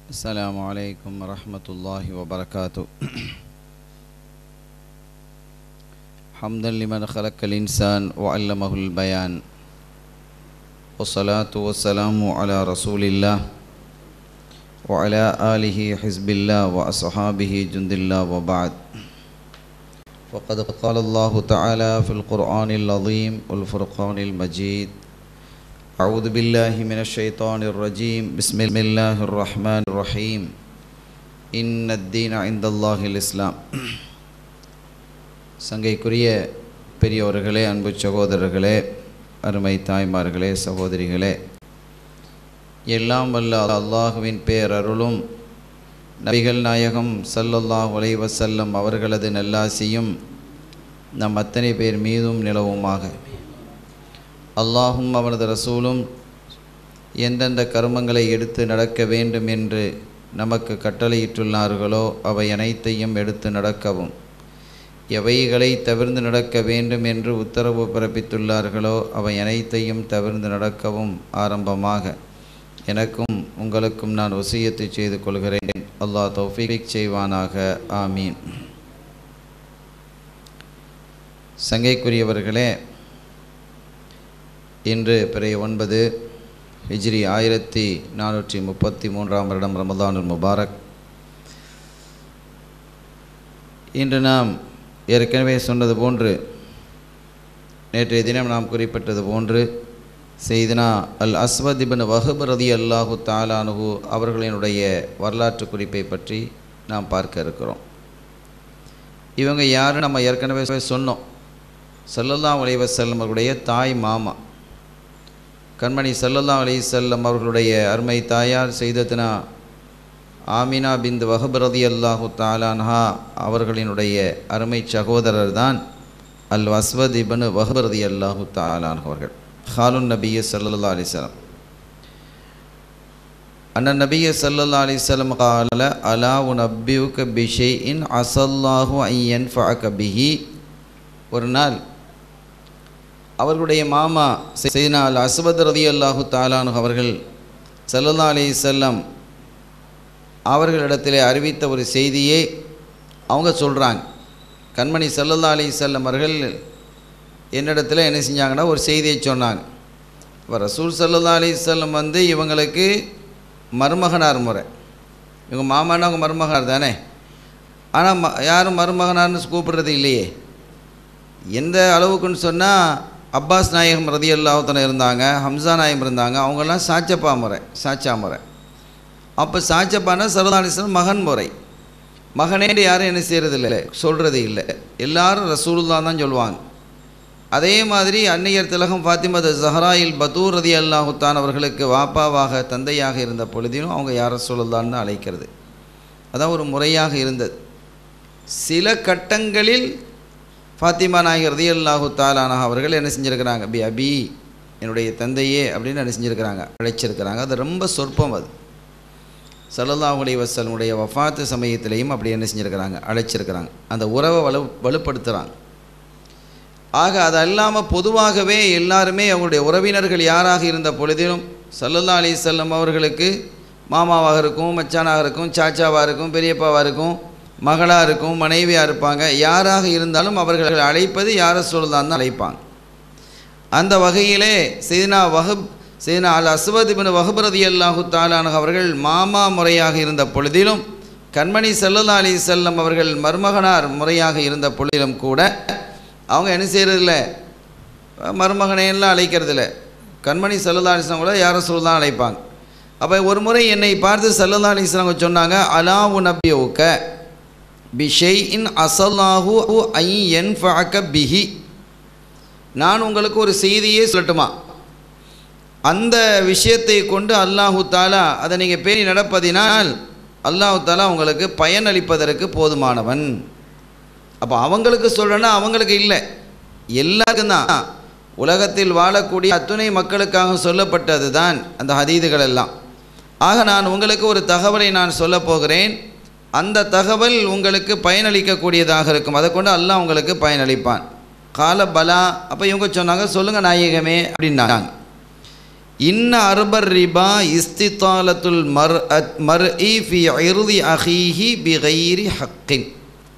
السلام عليكم ورحمة الله وبركاته حمدا لمن خلق الإنسان وعلمه البيان والصلاة والسلام على رسول الله وعلى آله حزب الله وأصحابه جند الله وبعد فقد قال الله تعالى في القرآن العظيم والفرقان المجيد أعوذ بالله من الشيطان الرجيم بسم الله الرحمن الرحيم إن الدين عند الله الإسلام சங்கைக்குரிய பெரியோர்களே அன்பு சகோதரர்களே அருமை தாய்மார்களே சகோதரிகளே எல்லாம் வல்ல அல்லாஹுவின் பேரருளும் நபிகள் நாயகம் ஸல்லல்லாஹு அலைஹி வஸல்லம் அவர்களது நல்லாசியும் நம் அத்தனை பேர் மீதும் நிலவுமாக அல்லாஹும் அவனது ரசூலும் எந்தெந்த கர்மங்களை எடுத்து நடக்க வேண்டும் என்று நமக்கு கட்டளையிட்டுள்ளார்களோ அவை அனைத்தையும் எடுத்து நடக்கவும் எவைகளை தவிர்ந்து நடக்க வேண்டும் என்று உத்தரவு பிறப்பித்துள்ளார்களோ அவை அனைத்தையும் தவிர்ந்து நடக்கவும் ஆரம்பமாக எனக்கும் உங்களுக்கும் நான் வசியத்தை செய்து கொள்கிறேன் அல்லாஹ் தௌஃபீக் செய்வானாக ஆமீன் சங்கைக்குரியவர்களே இன்று பிறை ஒன்பது ஹிஜ்ரி ஆயிரத்தி நானூற்றி முப்பத்தி மூன்றாம் வருடம் ரமதானுல் முபாரக் இன்று நாம் ஏற்கனவே சொன்னது போன்று நேற்றைய தினம் நாம் குறிப்பிட்டது போன்று செய்தினா அல் அஸ்வத் இபின் வஹப் ரதி அல்லாஹு தாலானுஹு அவர்களினுடைய வரலாற்று குறிப்பை பற்றி நாம் பார்க்க இருக்கிறோம் இவங்க யாரும் நம்ம ஏற்கனவே சொன்னோம் சல்லல்லா அலைவசல்லம் அவர்களுடைய தாய் மாமா கண்மணி சல்லல்லா அலி செல்லம் அவர்களுடைய அருமை தாயார் செய்ததுனா ஆமினா பிந்து வஹப் ரதி அல்லாஹு தாலான்ஹா அவர்களினுடைய அருமை சகோதரர் தான் அல் வஸ்வத் இபனு வஹப் ரதி அல்லாஹு தாலான் அவர்கள் ஹாலுன் நபிய சல்லல்லா அலிஸ்லாம் அண்ணன் நபிய சல்லல்லா அலிஸ்லம் கால அலா உன் அப்பியுக்க பிஷே இன் அசல்லாஹு ஐயன் ஃபஅக பிஹி ஒரு நாள் அவர்களுடைய மாமா செய்தினா அல் அஸ்வத் ரதி அல்லாஹு தாலானு அவர்கள் சல்லல்லா அலி செல்லம் அவர்களிடத்திலே அறிவித்த ஒரு செய்தியை அவங்க சொல்கிறாங்க கண்மணி சல்லல்லா அலி செல்லம் அவர்கள் என்னிடத்தில் என்ன செஞ்சாங்கன்னா ஒரு செய்தியை சொன்னாங்க இப்போ ரசூல் சல்லல்லா அலி செல்லம் வந்து இவங்களுக்கு மருமகனார் முறை இவங்க மாமானா அவங்க மருமகனார் தானே ஆனால் ம யாரும் மருமகனார்னு கூப்பிடுறது இல்லையே எந்த அளவுக்குன்னு சொன்னால் அப்பாஸ் நாயகம் ரதி அல்லாஹத்தனை இருந்தாங்க ஹம்சா நாயம் இருந்தாங்க அவங்கெல்லாம் சாச்சப்பா முறை சாச்சா முறை அப்போ சாச்சப்பானா சரதானிசன் மகன் முறை மகனே யாரும் என்ன செய்கிறது இல்லை சொல்கிறது இல்லை எல்லாரும் ரசூலுல்லா தான் சொல்லுவாங்க அதே மாதிரி அன்னையர் திலகம் ஃபாத்திமது ஜஹராயில் பத்தூர் ரதி அல்லாஹுத்தான் அவர்களுக்கு வாப்பாவாக தந்தையாக இருந்த பொழுதிலும் அவங்க யார சொல்லுதான்னு அழைக்கிறது அதான் ஒரு முறையாக இருந்தது சில கட்டங்களில் ஃபாத்திமா நாயகர் ரதி அல்லாஹு தாலானா அவர்கள் என்ன செஞ்சுருக்கிறாங்க பி அபி என்னுடைய தந்தையே அப்படின்னு என்ன செஞ்சுருக்கிறாங்க அழைச்சிருக்கிறாங்க அது ரொம்ப சொற்பம் அது சல்லல்லாஹ் அலி வசலமுடைய வஃபாத்து சமயத்திலையும் அப்படி என்ன செஞ்சுருக்கிறாங்க அழைச்சிருக்கிறாங்க அந்த உறவை வலு வலுப்படுத்துகிறாங்க ஆக அது அல்லாமல் பொதுவாகவே எல்லாருமே அவங்களுடைய உறவினர்கள் யாராக இருந்த பொழுதிலும் சல்லல்லா அலி செல்லம் அவர்களுக்கு மாமாவாக இருக்கும் மச்சானாக இருக்கும் சாச்சாவாக இருக்கும் பெரியப்பாவாக இருக்கும் மகளாக இருக்கும் மனைவியாக இருப்பாங்க யாராக இருந்தாலும் அவர்கள் அழைப்பது யாரை சொல்லுதான் தான் அழைப்பாங்க அந்த வகையிலே சீனா வஹப் சீனா அல் அஸ்வத் இபின் வஹபரதி அல்லாஹு தாலான அவர்கள் மாமா முறையாக இருந்த பொழுதிலும் கண்மணி செல்லல்லா அலி செல்லம் அவர்கள் மருமகனார் முறையாக இருந்த பொழுதிலும் கூட அவங்க என்ன செய்கிறதில்ல மருமகனையெல்லாம் அழைக்கிறதில்ல கண்மணி செல்லல்லா அலிஸ்லாம் கூட யாரை சொல்லலாம் அழைப்பாங்க அப்போ ஒரு முறை என்னை பார்த்து செல்லல்லா அலிஸ்லாம் சொன்னாங்க அலாவு நபியோக்க பிஷை இன் அசல்லாஹு ஐ என் ஃபஅக்க பிஹி நான் உங்களுக்கு ஒரு செய்தியே சொல்லட்டுமா அந்த விஷயத்தை கொண்டு அல்லாஹு தாலா அதை நீங்கள் பேணி நடப்பதினால் அல்லாஹு தாலா உங்களுக்கு பயனளிப்பதற்கு போதுமானவன் அப்போ அவங்களுக்கு சொல்கிறேன்னா அவங்களுக்கு இல்லை எல்லாருக்கும் தான் உலகத்தில் வாழக்கூடிய அத்துணை மக்களுக்காக சொல்லப்பட்டது தான் அந்த ஹதீதுகள் எல்லாம் ஆக நான் உங்களுக்கு ஒரு தகவலை நான் சொல்ல போகிறேன் அந்த தகவல் உங்களுக்கு பயனளிக்கக்கூடியதாக இருக்கும் அதை கொண்டு அல்லாஹ் உங்களுக்கு பயனளிப்பான் கால பலா அப்போ இவங்க சொன்னாங்க சொல்லுங்கள் நாயகமே அப்படின்னாங்க இன்ன அர்பர் ரிபா இஸ்தித்தாலத்துல் மர் மர் இ ஃபி இறுதி அஹீஹி பிகைரி ஹக்கின்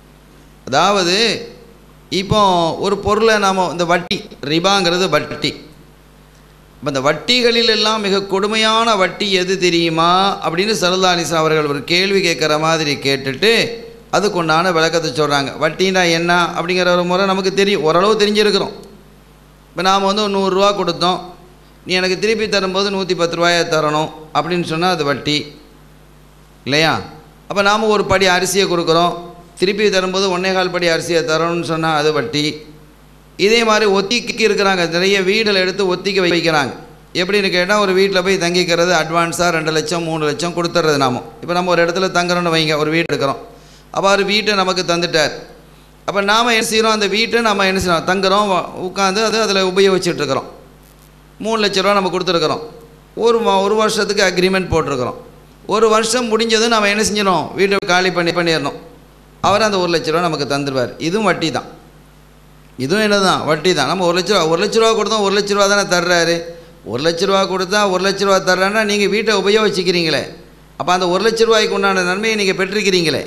அதாவது இப்போ ஒரு பொருளை நாம் இந்த வட்டி ரிபாங்கிறது வட்டி இப்போ இந்த வட்டிகளில் எல்லாம் மிக கொடுமையான வட்டி எது தெரியுமா அப்படின்னு சரதாலிசா அவர்கள் ஒரு கேள்வி கேட்குற மாதிரி கேட்டுட்டு அதுக்கு உண்டான விளக்கத்தை சொல்கிறாங்க வட்டினா என்ன அப்படிங்கிற ஒரு முறை நமக்கு தெரியும் ஓரளவு தெரிஞ்சிருக்கிறோம் இப்போ நாம் வந்து ஒரு நூறுரூவா கொடுத்தோம் நீ எனக்கு திருப்பி தரும்போது நூற்றி பத்து ரூபாயை தரணும் அப்படின்னு சொன்னால் அது வட்டி இல்லையா அப்போ நாம் ஒரு படி அரிசியை கொடுக்குறோம் திருப்பி தரும்போது ஒன்றே கால் படி அரிசியை தரணும்னு சொன்னால் அது வட்டி இதே மாதிரி ஒத்திக்கு இருக்கிறாங்க நிறைய வீடில் எடுத்து ஒத்திக்க வைக்கிறாங்க எப்படின்னு கேட்டால் ஒரு வீட்டில் போய் தங்கிக்கிறது அட்வான்ஸாக ரெண்டு லட்சம் மூணு லட்சம் கொடுத்துட்றது நாம இப்போ நம்ம ஒரு இடத்துல தங்குறோன்னு வைங்க ஒரு வீடு எடுக்கிறோம் அப்போ அவர் வீட்டை நமக்கு தந்துட்டார் அப்போ நாம் என்ன செய்கிறோம் அந்த வீட்டை நம்ம என்ன செய்யறோம் தங்குறோம் உட்காந்து அது அதில் உபயோகிச்சுட்டு இருக்கிறோம் மூணு லட்ச ரூபா நம்ம கொடுத்துருக்குறோம் ஒரு மா- ஒரு வருஷத்துக்கு அக்ரிமெண்ட் போட்டிருக்கிறோம் ஒரு வருஷம் முடிஞ்சதும் நம்ம என்ன செஞ்சிடும் வீட்டை காலி பண்ணி பண்ணிடணும் அவர் அந்த ஒரு லட்ச ரூபா நமக்கு தந்துடுவார் இதுவும் வட்டி தான் இதுவும் என்ன தான் வட்டி தான் நம்ம ஒரு லட்ச ரூபா ஒரு லட்ச ரூபா கொடுத்தோம் ஒரு லட்ச ரூபா தானே தர்றாரு ஒரு லட்ச ரூபா கொடுத்தா ஒரு லட்ச ரூபா தர்றாருன்னா நீங்கள் வீட்டை உபயோகிச்சுக்கிறீங்களே அப்போ அந்த ஒரு லட்ச ரூபாய்க்கு உண்டான நன்மையை நீங்கள் பெற்றிருக்கிறீங்களே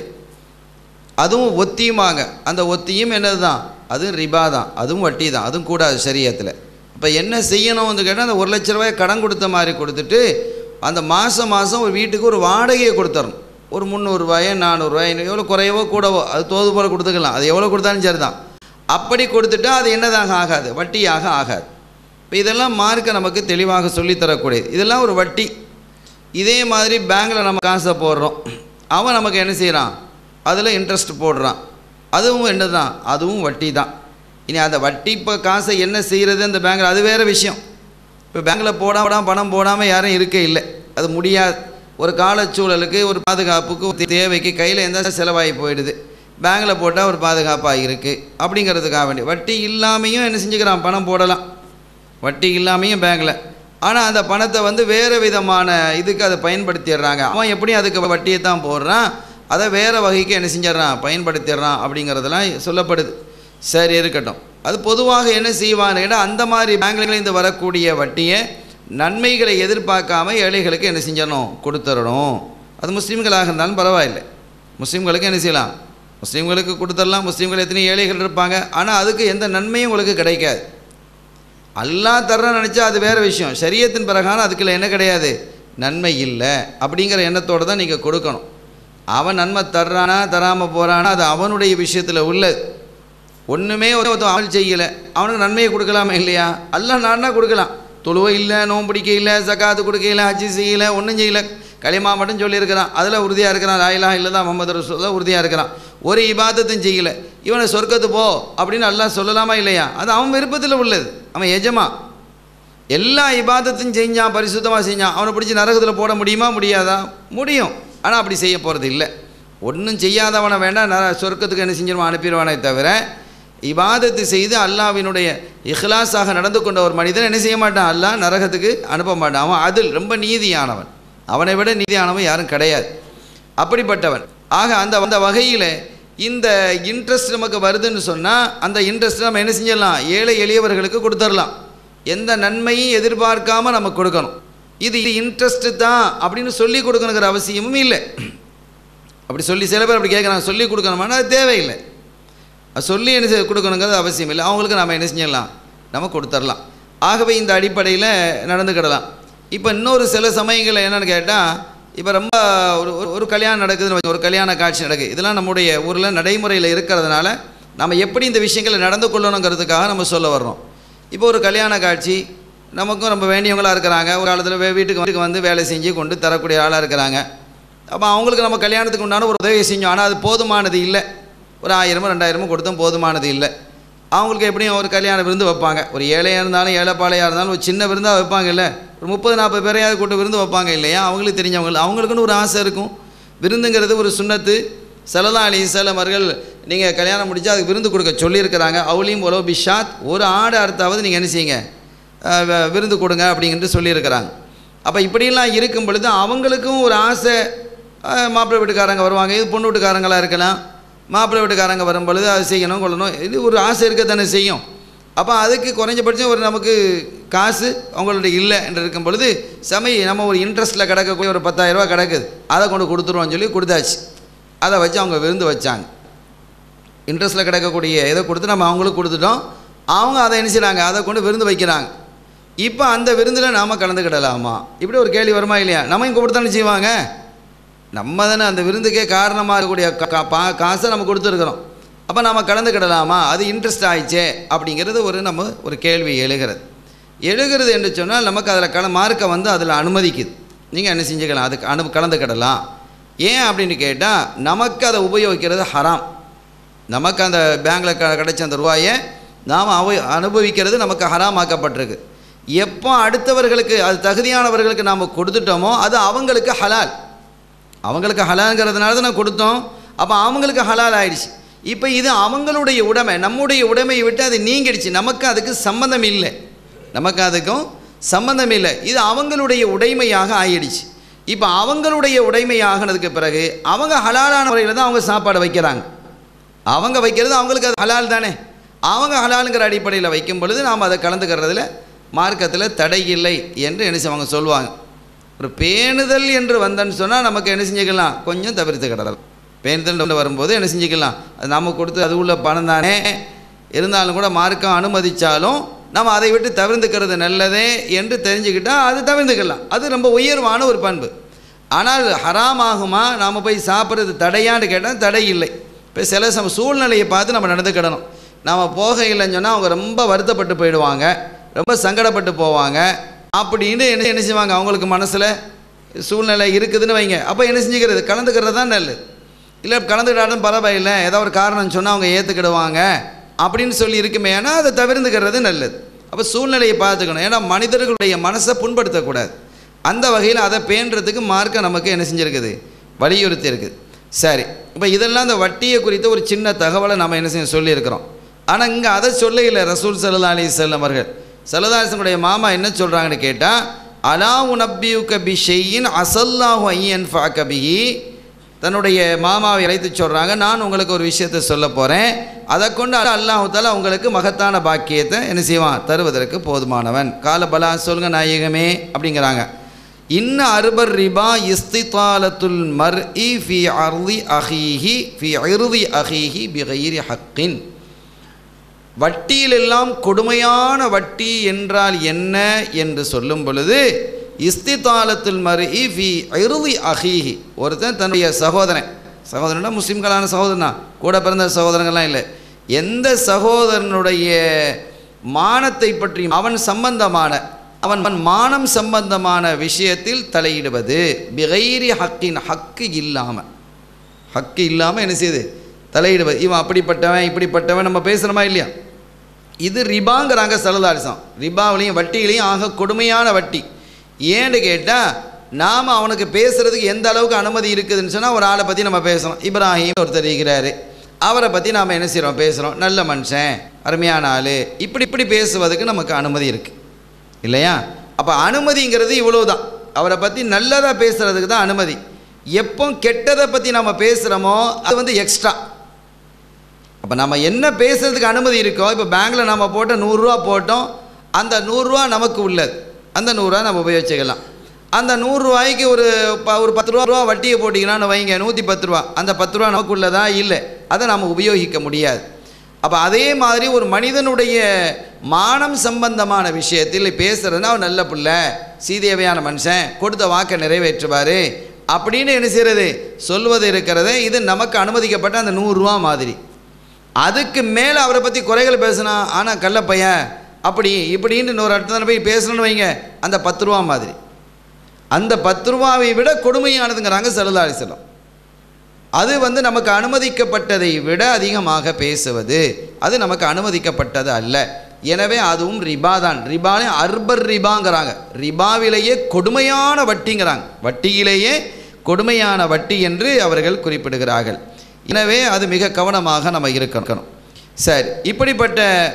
அதுவும் ஒத்தியுமாங்க அந்த ஒத்தியும் என்னது தான் அதுவும் ரிபா தான் அதுவும் வட்டி தான் அதுவும் கூடாது சரியத்தில் இப்போ என்ன செய்யணும்னு கேட்டால் அந்த ஒரு லட்ச ரூபாய் கடன் கொடுத்த மாதிரி கொடுத்துட்டு அந்த மாதம் மாதம் ஒரு வீட்டுக்கு ஒரு வாடகையை கொடுத்துடணும் ஒரு முந்நூறுரூவாயோ நானூறுரூவாய் எவ்வளோ குறையவோ கூடவோ அது தோது போல கொடுத்துக்கலாம் அது எவ்வளோ கொடுத்தாலும் சரி தான் அப்படி கொடுத்துட்டா அது என்னதாக ஆகாது வட்டியாக ஆகாது இப்போ இதெல்லாம் மார்க்க நமக்கு தெளிவாக சொல்லித் தரக்கூடியது இதெல்லாம் ஒரு வட்டி இதே மாதிரி பேங்க்கில் நம்ம காசை போடுறோம் அவன் நமக்கு என்ன செய்கிறான் அதில் இன்ட்ரெஸ்ட் போடுறான் அதுவும் என்ன தான் அதுவும் வட்டி தான் இனி அந்த வட்டி இப்போ காசை என்ன செய்கிறது அந்த பேங்கில் அது வேறு விஷயம் இப்போ பேங்க்கில் போடாம பணம் போடாமல் யாரும் இருக்க இல்லை அது முடியாது ஒரு காலச்சூழலுக்கு ஒரு பாதுகாப்புக்கு ஒரு தேவைக்கு கையில் எந்த செலவாகி போயிடுது பேங்க்கில் போட்டால் ஒரு பாதுகாப்பாக இருக்குது அப்படிங்கிறதுக்காக வேண்டி வட்டி இல்லாமையும் என்ன செஞ்சுக்கிறான் பணம் போடலாம் வட்டி இல்லாமையும் பேங்க்கில் ஆனால் அந்த பணத்தை வந்து வேறு விதமான இதுக்கு அதை பயன்படுத்திடுறாங்க அவன் எப்படியும் அதுக்கு வட்டியை தான் போடுறான் அதை வேறு வகைக்கு என்ன செஞ்சிடறான் பயன்படுத்திடுறான் அப்படிங்கிறதெல்லாம் சொல்லப்படுது சரி இருக்கட்டும் அது பொதுவாக என்ன செய்வான்னு கேட்டால் அந்த மாதிரி பேங்க்லேருந்து வரக்கூடிய வட்டியை நன்மைகளை எதிர்பார்க்காம ஏழைகளுக்கு என்ன செஞ்சிடணும் கொடுத்துடணும் அது முஸ்லீம்களாக இருந்தாலும் பரவாயில்லை முஸ்லீம்களுக்கு என்ன செய்யலாம் முஸ்லீம்களுக்கு கொடுத்துடலாம் முஸ்லீம்கள் எத்தனை ஏழைகள் இருப்பாங்க ஆனால் அதுக்கு எந்த நன்மையும் உங்களுக்கு கிடைக்காது அல்லாஹ் தர்றன்னு நினச்சா அது வேறு விஷயம் சரியத்தின் பிரகாரம் அதுக்குள்ள என்ன கிடையாது நன்மை இல்லை அப்படிங்கிற எண்ணத்தோடு தான் நீங்கள் கொடுக்கணும் அவன் நன்மை தர்றானா தராமல் போகிறானா அது அவனுடைய விஷயத்தில் உள்ளது ஒன்றுமே ஒருத்தன் அமல் செய்யலை அவனுக்கு நன்மையை கொடுக்கலாமா இல்லையா அல்லாஹ் நான்னா கொடுக்கலாம் தொழுவை இல்லை நோம்பிடிக்க இல்லை சக்காத்து கொடுக்கல ஹஜ்ஜி செய்யலை ஒன்றும் செய்யலை களிமா மட்டும் சொல்லியிருக்கிறான் அதில் உறுதியாக இருக்கிறான் லாயிலா இல்லை தான் முகமது ரசூல் உறுதியாக இருக்கிறான் ஒரு இபாதத்தும் செய்யலை இவனை சொர்க்கத்து போ அப்படின்னு அல்லாஹ் சொல்லலாமா இல்லையா அது அவன் விருப்பத்தில் உள்ளது அவன் எஜமா எல்லா இபாதத்தையும் செஞ்சான் பரிசுத்தமாக செஞ்சான் அவனை பிடிச்சி நரகத்தில் போட முடியுமா முடியாதா முடியும் ஆனால் அப்படி செய்ய போகிறது இல்லை ஒன்றும் செய்யாதவனை வேண்டாம் நர சொர்க்கத்துக்கு என்ன செஞ்சிருவான் அனுப்பிடுவானே தவிர இபாதத்து செய்து அல்லாஹ்வினுடைய இஹ்லாஸாக நடந்து கொண்ட ஒரு மனிதன் என்ன செய்ய மாட்டான் அல்லாஹ் நரகத்துக்கு அனுப்ப மாட்டான் அவன் அதில் ரொம்ப நீதியானவன் அவனை விட நீதியானவன் யாரும் கிடையாது அப்படிப்பட்டவன் ஆக அந்த அந்த வகையில் இந்த இன்ட்ரெஸ்ட் நமக்கு வருதுன்னு சொன்னால் அந்த இன்ட்ரெஸ்ட் நம்ம என்ன செஞ்சிடலாம் ஏழை எளியவர்களுக்கு கொடுத்துடலாம் எந்த நன்மையும் எதிர்பார்க்காம நம்ம கொடுக்கணும் இது இன்ட்ரெஸ்ட்டு தான் அப்படின்னு சொல்லி கொடுக்கணுங்கிற அவசியமும் இல்லை அப்படி சொல்லி சில பேர் அப்படி கேட்குறாங்க சொல்லி கொடுக்கணுமானா அது தேவையில்லை அது சொல்லி என்ன செய்ய கொடுக்கணுங்கிறது அவசியம் இல்லை அவங்களுக்கு நம்ம என்ன செஞ்சிடலாம் நம்ம கொடுத்துடலாம் ஆகவே இந்த அடிப்படையில் நடந்துக்கிடலாம் இப்போ இன்னொரு சில சமயங்களில் என்னென்னு கேட்டால் இப்போ ரொம்ப ஒரு ஒரு- ஒரு கல்யாணம் நடக்குதுன்னு வச்சுக்கோ, ஒரு கல்யாண காட்சி நடக்குது இதெல்லாம் நம்முடைய ஊரில் நடைமுறையில் இருக்கிறதுனால நம்ம எப்படி இந்த விஷயங்களை நடந்து கொள்ளணுங்கிறதுக்காக நம்ம சொல்ல வர்றோம் இப்போ ஒரு கல்யாண காட்சி நமக்கும் ரொம்ப வேண்டியவங்களாக இருக்கிறாங்க ஒரு காலத்தில் வீட்டுக்கு வீட்டுக்கு வந்து வேலை செஞ்சு கொண்டு தரக்கூடிய ஆளாக இருக்கிறாங்க அப்போ அவங்களுக்கு நம்ம கல்யாணத்துக்கு உண்டான ஒரு உதவி செஞ்சோம் ஆனால் அது போதுமானது இல்லை ஒரு ஆயிரமோ ரெண்டாயிரமோ கொடுத்தும் போதுமானது இல்லை அவங்களுக்கு எப்படியும் ஒரு கல்யாண விருந்து வைப்பாங்க ஒரு ஏழையாக இருந்தாலும் ஏழைப்பாளையாக இருந்தாலும் ஒரு சின்ன விருந்தாக வைப்பாங்கல்ல ஒரு முப்பது நாற்பது பேரையாவது கூட்டு விருந்து வைப்பாங்க இல்லையா அவங்களுக்கு தெரிஞ்சவங்க அவங்களுக்குன்னு ஒரு ஆசை இருக்கும் விருந்துங்கிறது ஒரு சுண்ணத்து சலதா அலி இசலம் அவர்கள் நீங்கள் கல்யாணம் முடிச்சா அதுக்கு விருந்து கொடுக்க சொல்லியிருக்கிறாங்க அவுலியும் ஒலோ பிஷாத் ஒரு ஆடு அறுத்தாவது நீங்கள் என்ன செய்யுங்க அஹ், வ- விருந்து கொடுங்க அப்படின்ட்டு சொல்லியிருக்கிறாங்க அப்போ இப்படியெல்லாம் இருக்கும் பொழுது அவங்களுக்கும் ஒரு ஆசை அஹ், மாப்பிள்ளை வீட்டுக்காரங்க வருவாங்க இது பொண்ணு வீட்டுக்காரங்களாக இருக்கலாம் மாப்பிள்ளை வீட்டுக்காரங்க வரும் பொழுது அது செய்யணும் கொள்ளணும் இது ஒரு ஆசை இருக்கத்தானே செய்யும் அப்போ அதுக்கு குறைஞ்சபட்சம் ஒரு நமக்கு காசு அவங்களுடைய இல்லை என்று இருக்கும் பொழுது சமை நம்ம ஒரு இன்ட்ரெஸ்ட்டில் கிடக்கக்கூடிய ஒரு பத்தாயிரரூபா கிடக்குது அதை கொண்டு கொடுத்துருவோம்னு சொல்லி கொடுத்தாச்சு அதை வச்சு அவங்க விருந்து வச்சாங்க இன்ட்ரெஸ்ட்டில் கிடக்கக்கூடிய இதை கொடுத்து நம்ம அவங்களுக்கு கொடுத்துட்டோம் அவங்க அதை என்ன செய்றாங்க அதை கொண்டு விருந்து வைக்கிறாங்க இப்போ அந்த விருந்தில் நாம் கலந்துக்கிடலாமா இப்படி ஒரு கேள்வி வருமா இல்லையா நம்ம இங்கே கொடுத்தானே செய்வாங்க நம்ம தானே அந்த விருந்துக்கே காரணமாக இருக்கக்கூடிய கா- கா- பா- காசை நம்ம கொடுத்துருக்குறோம் அப்போ நம்ம கலந்துக்கிடலாமா அது இன்ட்ரெஸ்ட் ஆயிடுச்சே அப்படிங்கிறது ஒரு நம்ம ஒரு கேள்வி எழுகிறது எழுகிறது என்று சொன்னால் நமக்கு அதில் கல மார்க்கை வந்து அதில் அனுமதிக்குது நீங்கள் என்ன செஞ்சுக்கலாம் அதுக்கு அனு கலந்துக்கிடலாம் ஏன் அப்படின்னு கேட்டால் நமக்கு அதை உபயோகிக்கிறது ஹராம் நமக்கு அந்த பேங்கில் க கிடைச்ச அந்த ரூபாயை நாம் அவ அனுபவிக்கிறது நமக்கு ஹராமாக்கப்பட்டிருக்கு எப்போ அடுத்தவர்களுக்கு அது தகுதியானவர்களுக்கு நாம் கொடுத்துட்டோமோ அது அவங்களுக்கு ஹலால் அவங்களுக்கு ஹலால்ங்கிறதுனால தான் நான் கொடுத்தோம் அப்போ அவங்களுக்கு ஹலால் ஆயிடுச்சு இப்போ இது அவங்களுடைய உடைமை நம்முடைய உடைமையை விட்டு அது நீங்கிடுச்சு நமக்கு அதுக்கு சம்மந்தம் இல்லை நமக்கு அதுக்கும் சம்மந்தம் இல்லை இது அவங்களுடைய உடைமையாக ஆயிடுச்சு இப்போ அவங்களுடைய உடைமையாகினதுக்கு பிறகு அவங்க ஹலாலான முறையில் தான் அவங்க சாப்பாடு வைக்கிறாங்க அவங்க வைக்கிறது அவங்களுக்கு அது ஹலால் தானே அவங்க ஹலாலுங்கிற அடிப்படையில் வைக்கும் பொழுது நாம் அதை கலந்துக்கிறதுல மார்க்கத்தில் தடை இல்லை என்று என்ன செய்வாங்க சொல்லுவாங்க ஒரு பேணுதல் என்று வந்தேன்னு சொன்னால் நமக்கு என்ன செஞ்சுக்கலாம் கொஞ்சம் தவிர்த்து கிடலாம் பேணுதல் வரும்போது என்ன செஞ்சுக்கலாம் அது நம்ம கொடுத்து அது உள்ள பணம் தானே இருந்தாலும் கூட மார்க்கம் அனுமதித்தாலும் நம்ம அதை விட்டு தவிர்த்துக்கிறது நல்லதே என்று தெரிஞ்சுக்கிட்டால் அது தவிர்த்துக்கலாம் அது ரொம்ப உயர்வான ஒரு பண்பு ஆனால் ஹராமாகுமா நாம் போய் சாப்பிட்றது தடையான்னு கேட்டால் தடை இல்லை இப்போ சில சம சூழ்நிலையை பார்த்து நம்ம நடந்துக்கிடணும் நாம் போக இல்லைன்னு சொன்னால் அவங்க ரொம்ப வருத்தப்பட்டு போயிடுவாங்க ரொம்ப சங்கடப்பட்டு போவாங்க அப்படின்னு என்ன என்ன செய்வாங்க அவங்களுக்கு மனசில் சூழ்நிலை இருக்குதுன்னு வைங்க அப்போ என்ன செஞ்சுக்கிறது கலந்துக்கிறது தான் நல்லது இல்லை கலந்துக்கிட்டாலும் பரவாயில்லை ஏதோ ஒரு காரணம் சொன்னால் அவங்க ஏற்றுக்கிடுவாங்க அப்படின்னு சொல்லி இருக்குமே ஆனால் அதை தவிர்த்துக்கிறது நல்லது அப்போ சூழ்நிலையை பார்த்துக்கணும் ஏன்னா மனிதர்களுடைய மனசை புண்படுத்தக்கூடாது அந்த வகையில் அதை பேணுறதுக்கு மார்க்கம் நமக்கு என்ன செஞ்சுருக்குது வலியுறுத்தி இருக்குது சரி இப்போ இதெல்லாம் இந்த வட்டியை குறித்த ஒரு சின்ன தகவலை நம்ம என்ன செய்ய சொல்லியிருக்கிறோம் ஆனால் இங்கே அதை சொல்ல இல்லை ரசூல் சல்லா அலி செல்லம் அவர்கள் சல்லதாசனுடைய மாமா என்ன சொல்கிறாங்கன்னு கேட்டால் அலா உனப்பியுக்க பி ஷெய்யின் அசல்லாஹு ஐயன் ஃபாக்கபிஹி தன்னுடைய மாமாவை அழைத்து சொல்கிறாங்க நான் உங்களுக்கு ஒரு விஷயத்தை சொல்ல போகிறேன் அதை கொண்டு அல்லாஹு தாலா உங்களுக்கு மகத்தான பாக்கியத்தை என்ன செய்வான் தருவதற்கு போதுமானவன் கால பலா சொல்லுங்க நாயகமே அப்படிங்கிறாங்க இன்ன அருபர் ரிபா இஸ்திதாலத்துல் மர் இ ஃபி அர்தி அஹீஹி ஃபி இறுதி அஹீஹி பிகைரி ஹக்கின் வட்டியிலெல்லாம் கொடுமையான வட்டி என்றால் என்ன என்று சொல்லும் பொழுது இஸ்திதாலத்துல் மர் இ ஃபி இறுதி அஹீஹி ஒருத்தன் தன்னுடைய சகோதரன் சகோதரனா முஸ்லீம்களான சகோதரனா கூட பிறந்த சகோதரங்கள்லாம் இல்லை எந்த சகோதரனுடைய மானத்தை பற்றி அவன் சம்பந்தமான அவன் அவன் மானம் சம்பந்தமான விஷயத்தில் தலையிடுவது பிகைரி ஹக்கின் ஹக்கு இல்லாமல் ஹக்கு இல்லாமல் என்ன செய்யுது தலையிடுவது இவன் அப்படிப்பட்டவன் இப்படிப்பட்டவன் நம்ம பேசுகிறோமா இல்லையா இது ரிபாங்கிறாங்க சலதாரிசம் ரிபாவிலையும் வட்டியிலையும் ஆக கொடுமையான வட்டி ஏன்னு கேட்டால் நாம் அவனுக்கு பேசுகிறதுக்கு எந்த அளவுக்கு அனுமதி இருக்குதுன்னு சொன்னால் ஒரு ஆளை பற்றி நம்ம பேசுகிறோம் இப்ராஹிம் ஒருத்தர் இருக்கிறாரு அவரை பற்றி நாம் என்ன செய்கிறோம் பேசுகிறோம் நல்ல மனுஷன் அருமையான ஆள் இப்படி இப்படி பேசுவதுக்கு நமக்கு அனுமதி இருக்குது இல்லையா அப்போ அனுமதிங்கிறது இவ்வளோ தான் அவரை பற்றி நல்லதாக பேசுகிறதுக்கு தான் அனுமதி எப்போ கெட்டதை பற்றி நம்ம பேசுகிறோமோ அது வந்து எக்ஸ்ட்ரா அப்போ நம்ம என்ன பேசுகிறதுக்கு அனுமதி இருக்கோ இப்போ பேங்க்கில் நம்ம போட்ட நூறுரூவா போட்டோம் அந்த நூறுரூவா நமக்கு உள்ளது அந்த நூறுரூவா நம்ம உபயோகிச்சுக்கலாம் அந்த நூறுரூவாய்க்கு ஒரு ப ஒரு பத்து ரூபா ரூபா வட்டியை போட்டிங்கன்னு வைங்க நூற்றி பத்து ரூபா அந்த பத்து ரூபா நமக்கு உள்ளதா இல்லை அதை நம்ம உபயோகிக்க முடியாது அப்போ அதே மாதிரி ஒரு மனிதனுடைய மானம் சம்பந்தமான விஷயத்தில் பேசுகிறதுனா அவன் நல்ல பிள்ளை சீதேவையான மனுஷன் கொடுத்த வாக்கை நிறைவேற்றுவார் அப்படின்னு என்ன செய்கிறது சொல்வது இருக்கிறதே இது நமக்கு அனுமதிக்கப்பட்ட அந்த நூறுரூவா மாதிரி அதுக்கு மேலே அவரை பற்றி குறைகள் பேசினா ஆனால் கள்ள பையன் அப்படி இப்படின்னு இன்னொரு இடத்துல போய் பேசணும்னு வைங்க அந்த பத்து ரூபா மாதிரி அந்த பத்து ரூபாவை விட கொடுமையானதுங்கிறாங்க செல்லதாரி செல்லம் அது வந்து நமக்கு அனுமதிக்கப்பட்டதை விட அதிகமாக பேசுவது அது நமக்கு அனுமதிக்கப்பட்டது அல்ல எனவே அதுவும் ரிபா தான் ரிபாலே அர்பர் ரிபாங்கிறாங்க ரிபாவிலேயே கொடுமையான வட்டிங்கிறாங்க வட்டியிலேயே கொடுமையான வட்டி என்று அவர்கள் குறிப்பிடுகிறார்கள் எனவே அது மிக கவனமாக நம்ம இருக்கணும் சரி இப்படிப்பட்ட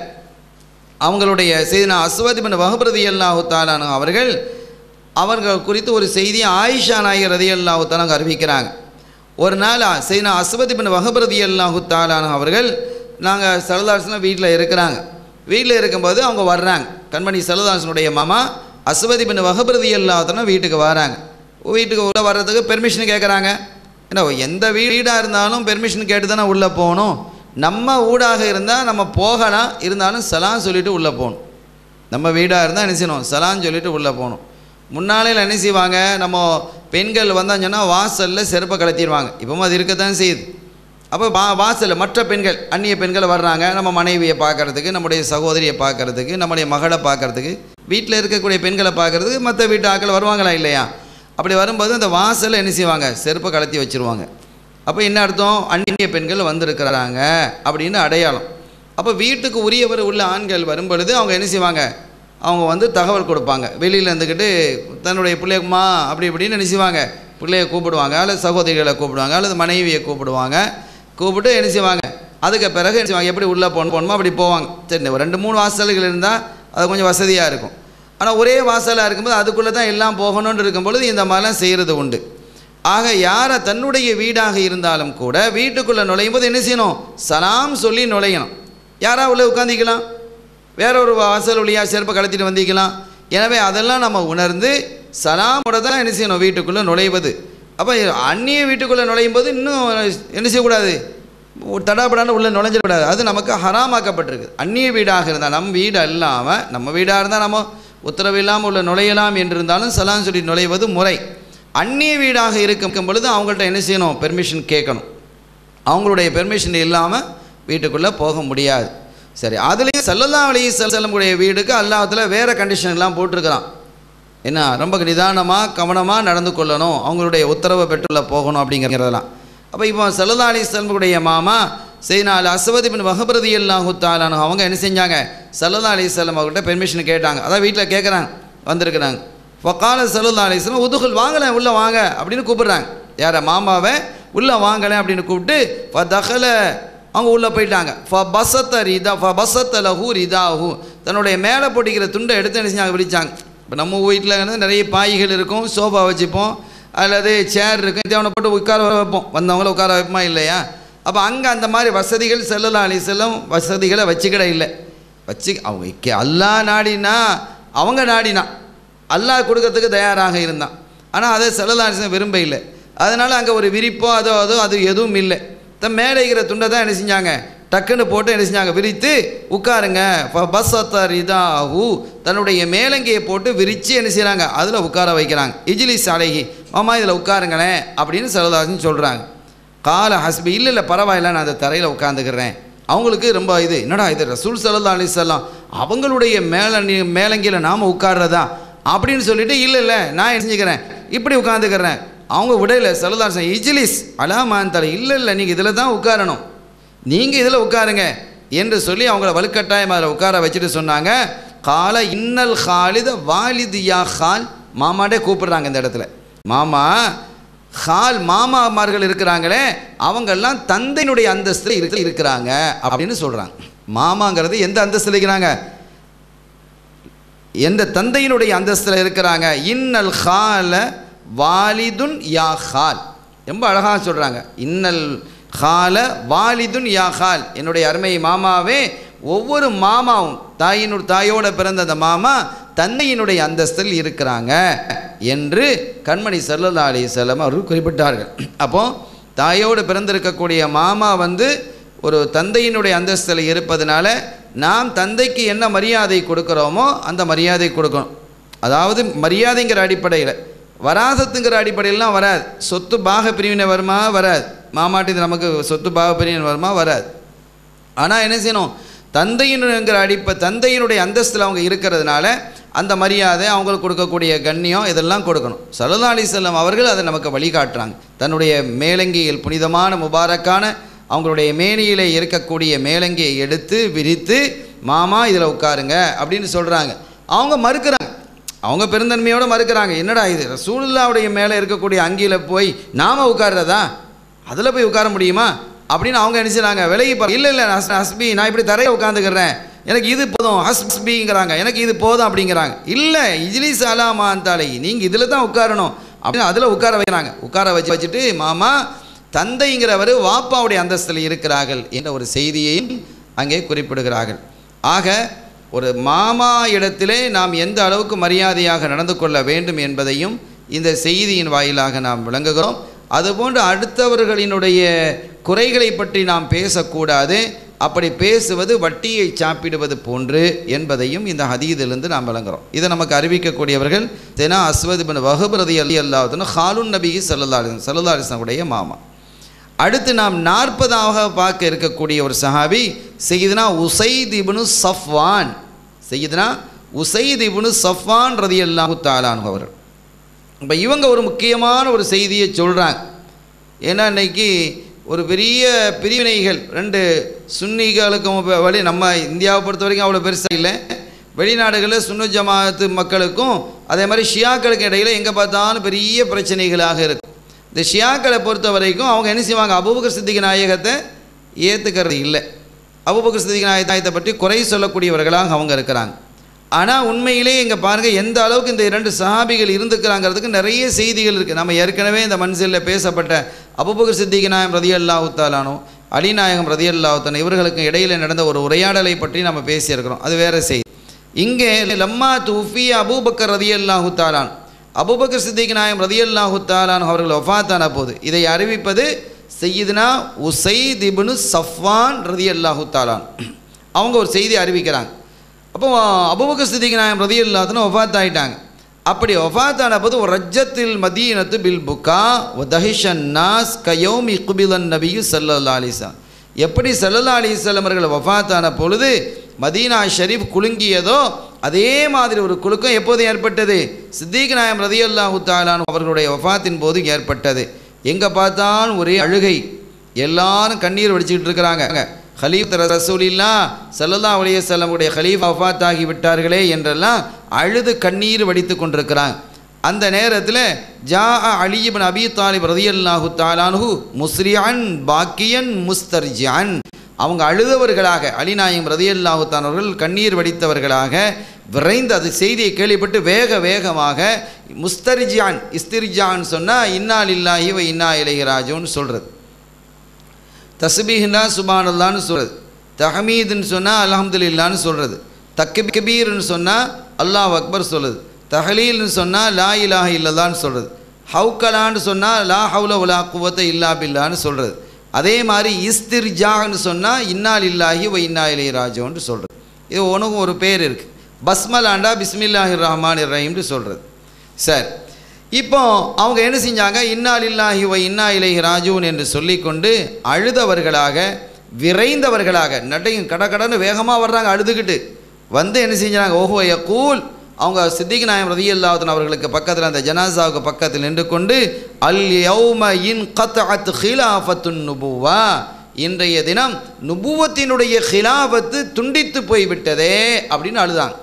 அவங்களுடைய செய்தினா அஸ்வதிபின் வகுபிரதி அல்லாஹு தாலானு அவர்கள் அவர்கள் குறித்து ஒரு செய்தி ஆயிஷா நாயகர் ரதி அல்லாஹு தாலாங்க அறிவிக்கிறாங்க ஒரு நாள் செய்தினா அஸ்வதிபின் வகுபிரதி அல்லாஹு தாலானு அவர்கள் நாங்கள் சரதாசனம் வீட்டில் இருக்கிறாங்க வீட்டில் இருக்கும்போது அவங்க வர்றாங்க கண்மணி செல்லதாசனுடைய மாமா அஸ்வதி பின் வகபிரதி இல்லாதனா வீட்டுக்கு வராங்க வீட்டுக்கு உள்ளே வர்றதுக்கு பெர்மிஷன் கேட்குறாங்க ஏன்னா எந்த வீடாக இருந்தாலும் பெர்மிஷன் கேட்டு தானே உள்ளே போகணும் நம்ம ஊடாக இருந்தால் நம்ம போகலாம் இருந்தாலும் சலாம் சொல்லிட்டு உள்ளே போகணும் நம்ம வீடாக இருந்தால் என்ன செய்யணும் சலான்னு சொல்லிட்டு உள்ளே போகணும் முன்னாலையில் என்ன செய்வாங்க நம்ம பெண்கள் வந்தான்னு சொன்னால் வாசலில் செருப்பை கலத்திடுவாங்க இப்பவும் அது இருக்கத்தான் செய்யுது அப்போ வா வாசலில் மற்ற பெண்கள் அந்நிய பெண்கள் வர்றாங்க நம்ம மனைவியை பார்க்கறதுக்கு நம்முடைய சகோதரியை பார்க்கறதுக்கு நம்முடைய மகளை பார்க்கறதுக்கு வீட்டில் இருக்கக்கூடிய பெண்களை பார்க்கறதுக்கு மற்ற வீட்டு ஆட்கள் வருவாங்களா இல்லையா அப்படி வரும்போது அந்த வாசலில் என்ன செய்வாங்க செருப்பை கலத்தி வச்சுருவாங்க அப்போ என்ன அர்த்தம் அந்நிய பெண்கள் வந்திருக்கிறாங்க அப்படின்னு அடையாளம் அப்போ வீட்டுக்கு உரியவர் உள்ள ஆண்கள் வரும் பொழுது அவங்க என்ன செய்வாங்க அவங்க வந்து தகவல் கொடுப்பாங்க வெளியில் இருந்துக்கிட்டு தன்னுடைய பிள்ளைக்குமா அப்படி இப்படின்னு என்ன செய்வாங்க பிள்ளைய கூப்பிடுவாங்க அல்லது சகோதரிகளை கூப்பிடுவாங்க அல்லது மனைவியை கூப்பிடுவாங்க கூப்பிட்டு என்ன செய்வாங்க அதுக்கு பிறகு என்ன செய்வாங்க எப்படி உள்ளே போகணும் போகணுமோ அப்படி போவாங்க சரி ஒரு ரெண்டு மூணு வாசல்கள் இருந்தால் அது கொஞ்சம் வசதியாக இருக்கும் ஆனால் ஒரே வாசலாக இருக்கும்போது அதுக்குள்ளே தான் எல்லாம் போகணும்னு இருக்கும் பொழுது இந்த மாதிரிலாம் செய்கிறது உண்டு ஆக யாரை தன்னுடைய வீடாக இருந்தாலும் கூட வீட்டுக்குள்ளே நுழையும் போது என்ன செய்யணும் சலாம் சொல்லி நுழையணும் யாரா உள்ளே உட்காந்திக்கலாம் வேற ஒரு வாசல் வழியாக செருப்பை கலத்திட்டு வந்திக்கலாம் எனவே அதெல்லாம் நம்ம உணர்ந்து சலாமோட தான் என்ன செய்யணும் வீட்டுக்குள்ளே நுழைவது அப்போ அந்நிய வீட்டுக்குள்ளே நுழையும் போது இன்னும் என்ன செய்யக்கூடாது தடாபடான உள்ளே நுழைஞ்சிடக்கூடாது அது நமக்கு ஹராமாக்கப்பட்டிருக்கு அந்நிய வீடாக இருந்தால் நம் வீடு அல்லாமல் நம்ம வீடாக இருந்தால் நம்ம உத்தரவு இல்லாமல் உள்ள நுழையலாம் என்று இருந்தாலும் சலாம் சொல்லி நுழைவது முறை அந்நிய வீடாக இருக்கும் பொழுது அவங்கள்ட்ட என்ன செய்யணும் பெர்மிஷன் கேட்கணும் அவங்களுடைய பெர்மிஷன் இல்லாமல் வீட்டுக்குள்ளே போக முடியாது சரி அதுலேயும் சல்லல்லா அலி செல்லமுடைய வீடுக்கு அல்லாஹத்தில் வேறு கண்டிஷன்லாம் போட்டிருக்கிறான் என்ன ரொம்ப நிதானமாக கவனமாக நடந்து கொள்ளணும் அவங்களுடைய உத்தரவை பெற்றுள்ள போகணும் அப்படிங்கிறதெல்லாம் அப்போ இப்போ சல்லல்லா அலி செல்லமுடைய மாமா செய்னால் அசவதி பின் வகபிரதி எல்லாம் தாலானு அவங்க என்ன செஞ்சாங்க சல்லல்லா அலி செல்லம் அவர்கிட்ட பெர்மிஷன் கேட்டாங்க அதான் வீட்டில் கேட்குறாங்க வந்திருக்கிறாங்க ஃபக்கால சல்லல்லா அலி செல்லம் உதுகுல் வாங்கலை உள்ளே வாங்க அப்படின்னு கூப்பிடுறாங்க யாரை மாமாவை உள்ளே வாங்கலை அப்படின்னு கூப்பிட்டு ஃப தகல அவங்க உள்ளே போயிட்டாங்க ஃப பசத்த ரிதா ஃப பசத்த லஹூ ரிதாஹூ தன்னுடைய மேலே போட்டிக்கிற துண்டை எடுத்து என்ன செஞ்சாங்க விரிச்சாங்க இப்போ நம்ம வீட்டில் வந்து நிறைய பாய்கள் இருக்கும் சோஃபா வச்சுப்போம் அல்லது சேர் இருக்கும் தேவனை போட்டு உட்கார வைப்போம் வந்தவங்கள உட்கார வைப்போமா இல்லையா அப்போ அங்கே அந்த மாதிரி வசதிகள் செல்லலாம் அலி செல்லம் வசதிகளை வச்சுக்கிட இல்லை வச்சு அவங்க கே அல்லா நாடினா அவங்க நாடினா அல்லாஹ் கொடுக்கறதுக்கு தயாராக இருந்தான் ஆனால் அதை செல்லலாம் அலி செல்லம் விரும்ப இல்லை அதனால் அங்கே ஒரு விரிப்போ அதோ அதோ அது எதுவும் இல்லை தன் மேலே இருக்கிற துண்டை தான் என்ன செஞ்சாங்க டக்குன்னு போட்டு என்ன செஞ்சாங்க விரித்து உட்காருங்க பஸ்ஸத்தர் இதாஹூ தன்னுடைய மேலங்கையை போட்டு விரித்து என்ன செய்கிறாங்க அதில் உட்கார வைக்கிறாங்க இஜிலிஸ் அழகி மாமா இதில் உட்காருங்களேன் அப்படின்னு சரதாசன் சொல்கிறாங்க கால ஹஸ்பி இல்லை இல்லை பரவாயில்ல நான் அந்த தரையில் உட்காந்துக்கிறேன் அவங்களுக்கு ரொம்ப இது என்னடா இது ரசூல் சல்லா அலிசல்லாம் அவங்களுடைய மேல மேலங்கியில் நாம் உட்கார்றதா அப்படின்னு சொல்லிட்டு இல்லை இல்லை நான் என்ன செஞ்சுக்கிறேன் இப்படி உட்காந்துக்கிறேன் அவங்க விடையில சல்லதாசன் இஜிலிஸ் அலாமான் தலை இல்லை இல்லை நீங்கள் இதில் தான் உட்காரணும் நீங்கள் இதில் உட்காருங்க என்று சொல்லி அவங்கள வலுக்கட்டாயம் அதில் உட்கார வச்சுட்டு சொன்னாங்க கால இன்னல் ஹாலித வாலிது யா ஹால் மாமாட்டே கூப்பிடுறாங்க இந்த இடத்துல மாமா ஹால் மாமாமார்கள் இருக்கிறாங்களே அவங்கெல்லாம் தந்தையினுடைய அந்தஸ்தில் இருக்க இருக்கிறாங்க அப்படின்னு சொல்கிறாங்க மாமாங்கிறது எந்த அந்தஸ்தில் இருக்கிறாங்க எந்த தந்தையினுடைய அந்தஸ்தில் இருக்கிறாங்க இன்னல் ஹால வாலிதுன் யா ஹால் ரொம்ப அழகாக சொல்கிறாங்க இன்னல் ஹால வாலிதுன் யா ஹால் என்னுடைய அருமை மாமாவே ஒவ்வொரு மாமாவும் தாயினு தாயோட பிறந்த அந்த மாமா தந்தையினுடைய அந்தஸ்தில் இருக்கிறாங்க என்று கண்மணி சல்லல்லா அலி செல்லம் அவர்கள் குறிப்பிட்டார்கள் அப்போ தாயோடு பிறந்திருக்கக்கூடிய மாமா வந்து ஒரு தந்தையினுடைய அந்தஸ்தில் இருப்பதனால நாம் தந்தைக்கு என்ன மரியாதை கொடுக்குறோமோ அந்த மரியாதை கொடுக்கணும் அதாவது மரியாதைங்கிற அடிப்படையில் வராசத்துங்கிற அடிப்படையிலாம் வராது சொத்து பாக பிரிவினை வருமா வராது மாமாட்டி நமக்கு சொத்து பாக பிரிவினை வருமா வராது ஆனால் என்ன செய்யணும் தந்தையினுங்கிற அடிப்ப தந்தையினுடைய அந்தஸ்தில் அவங்க இருக்கிறதுனால அந்த மரியாதை அவங்களுக்கு கொடுக்கக்கூடிய கண்ணியம் இதெல்லாம் கொடுக்கணும் சல்லா அலி செல்லம் அவர்கள் அதை நமக்கு வழிகாட்டுறாங்க தன்னுடைய மேலங்கியில் புனிதமான முபாரக்கான அவங்களுடைய மேனியிலே இருக்கக்கூடிய மேலங்கியை எடுத்து விரித்து மாமா இதில் உட்காருங்க அப்படின்னு சொல்கிறாங்க அவங்க மறுக்கிறாங்க அவங்க பெருந்தன்மையோடு மறுக்கிறாங்க என்னடா இது ரசூலுல்லாவுடைய மேலே இருக்கக்கூடிய அங்கியில் போய் நாம் உட்கார்றதா அதில் போய் உட்கார முடியுமா அப்படின்னு அவங்க நினச்சிடாங்க விலகி பா இல்லை இல்லை ஹஸ் ஹஸ்பி நான் இப்படி தரையை உட்காந்துக்கிறேன் எனக்கு இது போதும் ஹஸ்பிங்கிறாங்க எனக்கு இது போதும் அப்படிங்கிறாங்க இல்லை இஜ்லிஸ் அலாமா அந்தாலை நீங்கள் இதில் தான் உட்காரணும் அப்படின்னு அதில் உட்கார வைக்கிறாங்க உட்கார வச்சு வச்சுட்டு மாமா தந்தைங்கிறவர் வாப்பாவுடைய அந்தஸ்தில் இருக்கிறார்கள் என்ற ஒரு செய்தியையும் அங்கே குறிப்பிடுகிறார்கள் ஆக ஒரு மாமா இடத்திலே நாம் எந்த அளவுக்கு மரியாதையாக நடந்து கொள்ள வேண்டும் என்பதையும் இந்த செய்தியின் வாயிலாக நாம் விளங்குகிறோம் அதுபோன்று அடுத்தவர்களினுடைய குறைகளை பற்றி நாம் பேசக்கூடாது அப்படி பேசுவது வட்டியை சாப்பிடுவது போன்று என்பதையும் இந்த ஹதீதிலிருந்து நாம் விளங்குறோம் இதை நமக்கு அறிவிக்கக்கூடியவர்கள் தெனா அஸ்வத் பின் வகுபிரதி அலி அல்லாஹுன்னு ஹாலுன் நபி சல்லா அலி சல்லா அலிஸ்லமுடைய மாமா அடுத்து நாம் நாற்பதாக பார்க்க இருக்கக்கூடிய ஒரு சஹாபி செய்யுதுனா உசைத் இப்னு சஃப்வான் செய்யுதுனா உசைத் இப்னு சஃப்வான் ரதி அல்லாஹு தாலான் அவர்கள் இப்போ இவங்க ஒரு முக்கியமான ஒரு செய்தியை சொல்கிறாங்க ஏன்னா இன்னைக்கு ஒரு பெரிய பிரிவினைகள் ரெண்டு சுன்னிகளுக்கும் வ- வழி நம்ம இந்தியாவை பொறுத்த வரைக்கும் அவ்வளோ பெருசாக இல்லை வெளிநாடுகளில் சுன்னு ஜமாத்து மக்களுக்கும் அதே மாதிரி ஷியாக்களுக்கு இடையில எங்கே பார்த்தாலும் பெரிய பிரச்சனைகளாக இருக்கும் இந்த ஷியாக்களை பொறுத்த வரைக்கும் அவங்க என்ன செய்வாங்க அபூபக்கர் சித்திக நாயகத்தை ஏற்றுக்கிறது இல்லை அபூபக்கர் சித்திக நாயகத்தை பற்றி குறை சொல்லக்கூடியவர்களாக அவங்க இருக்கிறாங்க ஆனால் உண்மையிலே இங்கே பாருங்கள் எந்த அளவுக்கு இந்த இரண்டு சஹாபிகள் இருந்துக்கிறாங்கிறதுக்கு நிறைய செய்திகள் இருக்குது நம்ம ஏற்கனவே இந்த மன்சிலில் பேசப்பட்ட அபுபக்கர் சித்திக நாயம் ரதி அல்லாஹுத்தாலானோ அலிநாயகம் ரதி அல்லாஹுத்தான இவர்களுக்கு இடையில் நடந்த ஒரு உரையாடலை பற்றி நம்ம பேசியிருக்கிறோம் அது வேற செய்தி இங்கே லம்மா தூஃபி அபூபக்கர் ரதி அல்லாஹு தாலான் அபூபக்கர் சித்திக் நாயம் ரதி அல்லாஹு தாலான் அவர்கள் ஒஃபாத்தான போது இதை அறிவிப்பது செய்யுதுனா உசைத் இப்னு சஃப்வான் ரதி அல்லாஹு தாலான் அவங்க ஒரு செய்தி அறிவிக்கிறாங்க அப்போ அபூபக்கர் சித்திக் நாயம் ரதி அல்லாஹுன்னு ஒஃபாத் ஆயிட்டாங்க அப்படி ஒஃபாத்தான போது ஒரு ரஜத்தில் மதீனத்து பில் புக்கா ஒ தஹிஷன் நாஸ் கயோமி குபிலன் நபியு சல்லல்லா அலிஸ்லாம் எப்படி சல்லல்லா அலிஸ்லாம் அவர்கள் வஃபாத்தான பொழுது மதீனா ஷரீஃப் குலுங்கியதோ அதே மாதிரி ஒரு குலுக்கம் எப்போது ஏற்பட்டது சித்திக் நாயம் ரதி அல்லாஹு தாலான் அவர்களுடைய வஃபாத்தின் போது ஏற்பட்டது எங்கே பார்த்தாலும் ஒரே அழுகை எல்லாரும் கண்ணீர் வடிச்சுக்கிட்டு இருக்கிறாங்க ஹலீஃப் ரசூலில்லா சல்லல்லா அலையசல்லமுடைய ஹலீஃப் வஃபாத் ஆகி விட்டார்களே என்றெல்லாம் அழுது கண்ணீர் வடித்து கொண்டிருக்கிறாங்க அந்த நேரத்தில் ஜா அலிபின் அபி தாலிப் ரதியல்லாஹு தாலானு முஸ்ரியான் பாக்கியன் முஸ்தர்ஜான் அவங்க அழுதவர்களாக அலிநாயம் ரதியல்லாஹு தானவர்கள் கண்ணீர் வடித்தவர்களாக விரைந்து அது செய்தியை கேள்விப்பட்டு வேக வேகமாக முஸ்தர்ஜான் இஸ்திர்ஜான் சொன்னால் இன்னா லில்லாஹி வ இன்னா இலைஹிராஜோன்னு சொல்கிறது தஸ்பீஹ்னா சுபானல்லான்னு சொல்கிறது தஹமீதுன்னு சொன்னால் அல்ஹம்துலில்லான்னு சொல்கிறது தக்கபி கபீர்னு சொன்னால் அல்லாஹ் அக்பர் சொல்லுது தஹலீல்னு சொன்னால் லா இலாஹ இல்லல்லான்னு சொல்கிறது ஹவுக்கலான்னு சொன்னால் லா ஹவுல உலா குவத்த இல்லா பில்லான்னு சொல்கிறது அதே மாதிரி இஸ்திர்ஜான்னு சொன்னால் இன்னால் இல்லாஹி வ இன்னா இலை ராஜோன்னு சொல்கிறது இது உனக்கும் ஒரு பேர் இருக்குது பஸ்மலாண்டா பிஸ்மில்லாஹிர் ரஹ்மான் ரஹீம்னு சொல்கிறது சரி இப்போ அவங்க என்ன செஞ்சாங்க இன்னா லில்லாஹி வ இன்னா இலைஹி ராஜூன் என்று சொல்லிக்கொண்டு அழுதவர்களாக விரைந்தவர்களாக நடையும் கட கடன்னு வேகமாக வர்றாங்க அழுதுகிட்டு வந்து என்ன செஞ்சாங்க ஓஹோ கூல் அவங்க சித்திக் நாயம் ரதி அல்லாஹன் அவர்களுக்கு பக்கத்தில் அந்த ஜனாசாவுக்கு பக்கத்தில் நின்று கொண்டு அல் யௌம இன் கத் அத் ஹிலாஃபத்துன் நுபுவா இன்றைய தினம் நுபுவத்தினுடைய ஹிலாஃபத்து துண்டித்து போய்விட்டதே அப்படின்னு அழுதாங்க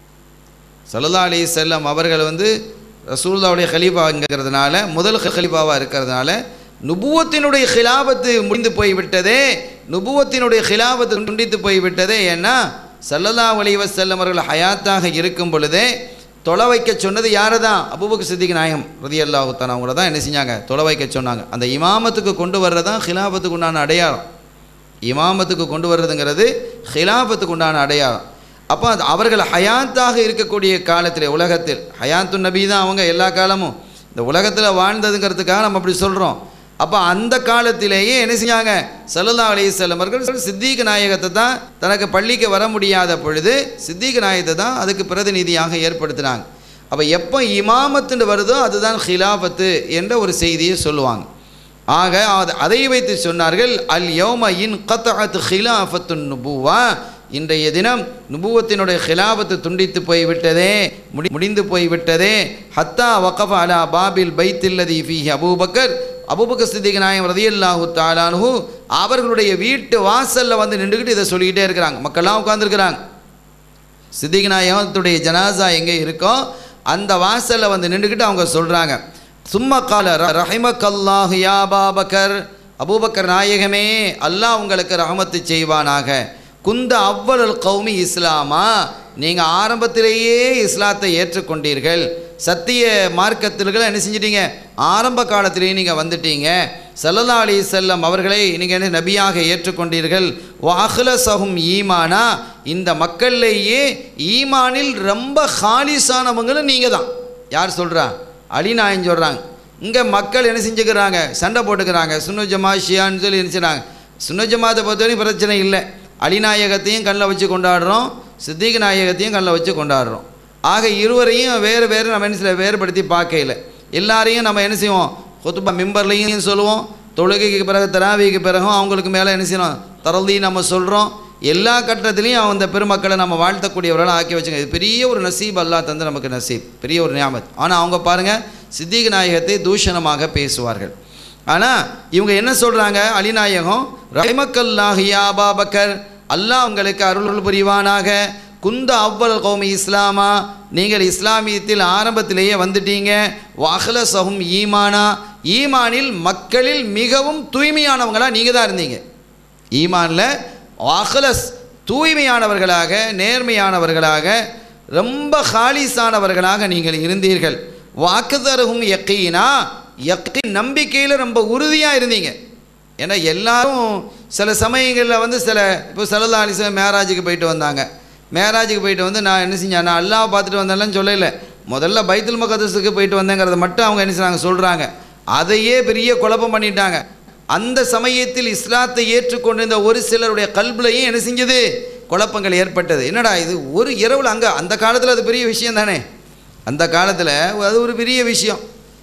சல்லா அலி செல்லம் அவர்கள் வந்து ரசூல்லாவுடைய ஹலீஃபாங்கிறதுனால முதல் ஹலீஃபாவாக இருக்கிறதுனால நுபுவத்தினுடைய ஹிலாபத்து முடிந்து போய்விட்டதே நுபுவத்தினுடைய ஹிலாபத்து துண்டித்து போய்விட்டதே ஏன்னா சல்லல்லா அலி வசல்லம் அவர்கள் ஹயாத்தாக இருக்கும் பொழுதே தொலை வைக்க சொன்னது யாரை தான் அபுபக்கு சித்திக் நாயகம் ரதி அல்லாஹுத்தான் அவங்கள தான் என்ன செஞ்சாங்க தொலை வைக்க சொன்னாங்க அந்த இமாமத்துக்கு கொண்டு வர்றதான் ஹிலாபத்துக்கு உண்டான அடையாளம் இமாமத்துக்கு கொண்டு வர்றதுங்கிறது ஹிலாபத்துக்கு உண்டான அடையாளம் அப்போ அது அவர்கள் ஹயாத்தாக இருக்கக்கூடிய காலத்தில் உலகத்தில் ஹயாத்து நபி தான் அவங்க எல்லா காலமும் இந்த உலகத்தில் வாழ்ந்ததுங்கிறதுக்காக நம்ம அப்படி சொல்கிறோம் அப்போ அந்த காலத்திலேயே என்ன செஞ்சாங்க சல்லல்லா அலிசல்லம் அவர்கள் சித்திக நாயகத்தை தான் தனக்கு பள்ளிக்கு வர முடியாத பொழுது சித்திக நாயகத்தை தான் அதுக்கு பிரதிநிதியாக ஏற்படுத்தினாங்க அப்போ எப்போ இமாமத்துன்னு வருதோ அதுதான் ஹிலாபத்து என்ற ஒரு செய்தியை சொல்லுவாங்க ஆக அது- அதை வைத்து சொன்னார்கள் அல் யோம இன் கத்தஅத் ஹிலாஃபத்துன் நுபுவா இன்றைய தினம் நுபுவத்தினுடைய ஹிலாபத்து துண்டித்து போய்விட்டதே முடி முடிந்து போய்விட்டதே ஹத்தா வக்கஃப அலா பாபில் பைத்தில்லதி ஃபீஹி அபூபக்கர் அபூபக்கர் சித்திக் நாயம் ரதியல்லாஹு தாலானு அவர்களுடைய வீட்டு வாசல்ல வந்து நின்றுக்கிட்டு இதை சொல்லிக்கிட்டே இருக்கிறாங்க மக்கள்லாம் உட்காந்துருக்கிறாங்க சித்திக் நாயகத்துடைய ஜனாசா எங்கே இருக்கோ அந்த வாசலில் வந்து நின்றுக்கிட்டு அவங்க சொல்கிறாங்க சும்மா கால ரஹிமக்கல்லாஹு யா அபாபக்கர் அபூபக்கர் நாயகமே அல்லாஹ் உங்களுக்கு ரஹமத்து செய்வானாக குந்த அவ்வளல் கௌமி இஸ்லாமா நீங்கள் ஆரம்பத்திலேயே இஸ்லாத்தை ஏற்றுக்கொண்டீர்கள் சத்திய மார்க்கத்தில்களை என்ன செஞ்சிட்டீங்க ஆரம்ப காலத்திலேயே நீங்கள் வந்துட்டீங்க சல்லல்லா அலி செல்லம் அவர்களை நீங்கள் என்ன நபியாக ஏற்றுக்கொண்டீர்கள் வாஹ்லசஹும் ஈமானா இந்த மக்கள்லேயே ஈமானில் ரொம்ப ஹாலிஸானவங்களும் நீங்கள் தான் யார் சொல்கிறா அலிநாயன் சொல்கிறாங்க இங்கே மக்கள் என்ன செஞ்சுக்கிறாங்க சண்டை போட்டுக்கிறாங்க சுன்னு ஜமா ஷியான்னு சொல்லி நினச்சினாங்க சுன்னு ஜமாத்தை பொறுத்தவரைக்கும் பிரச்சனை இல்லை அலிநாயகத்தையும் கண்ணில் வச்சு கொண்டாடுறோம் சித்திக நாயகத்தையும் கண்ணில் வச்சு கொண்டாடுறோம் ஆக இருவரையும் வேறு வேறு நம்ம என்ன செய்ய வேறுபடுத்தி பார்க்கையில் எல்லாரையும் நம்ம என்ன செய்வோம் கொத்துபா மிம்பர்லையும் சொல்லுவோம் தொழுகைக்கு பிறகு தராவிக்கு பிறகும் அவங்களுக்கு மேலே என்ன செய்யணும் தரதி நம்ம சொல்கிறோம் எல்லா கட்டத்திலையும் அந்த பெருமக்களை நம்ம வாழ்த்தக்கூடியவர்களாக ஆக்கி வச்சுங்க இது பெரிய ஒரு நசீப் அல்லா தந்து நமக்கு நசீப் பெரிய ஒரு ஞாபகம் ஆனால் அவங்க பாருங்கள் சித்திக நாயகத்தை தூஷணமாக பேசுவார்கள் ஆனால் இவங்க என்ன சொல்கிறாங்க அலிநாயகம் ரஹிமக்கல்லாஹியா பாபக்கர் அல்லாஹ் உங்களுக்கு அருள் புரிவானாக குந்த அவ்வல் கௌமி இஸ்லாமா நீங்கள் இஸ்லாமியத்தில் ஆரம்பத்திலேயே வந்துட்டீங்க வஹல சஹும் ஈமானா ஈமானில் மக்களில் மிகவும் தூய்மையானவங்களா நீங்கள் தான் இருந்தீங்க ஈமானில் வாஹலஸ் தூய்மையானவர்களாக நேர்மையானவர்களாக ரொம்ப ஹாலிஸானவர்களாக நீங்கள் இருந்தீர்கள் வாக்குதருகும் யக்கீனா யக்கி நம்பிக்கையில் ரொம்ப உறுதியாக இருந்தீங்க ஏன்னா எல்லாரும் சில சமயங்களில் வந்து சில இப்போ சலதா அலிசம் மேராஜுக்கு போயிட்டு வந்தாங்க மேராஜுக்கு போயிட்டு வந்து நான் என்ன செஞ்சேன் நான் அல்லாஹ் பார்த்துட்டு வந்தேன்லாம் சொல்லலை முதல்ல பைத்துல் மகதஸுக்கு போயிட்டு வந்தேங்கிறத மட்டும் அவங்க என்ன செய்றாங்க சொல்கிறாங்க அதையே பெரிய குழப்பம் பண்ணிட்டாங்க அந்த சமயத்தில் இஸ்லாத்தை ஏற்றுக்கொண்டிருந்த ஒரு சிலருடைய கல்விலையும் என்ன செஞ்சது குழப்பங்கள் ஏற்பட்டது என்னடா இது ஒரு இரவில் அங்கே அந்த காலத்தில் அது பெரிய விஷயம் தானே அந்த காலத்தில் அது ஒரு பெரிய விஷயம்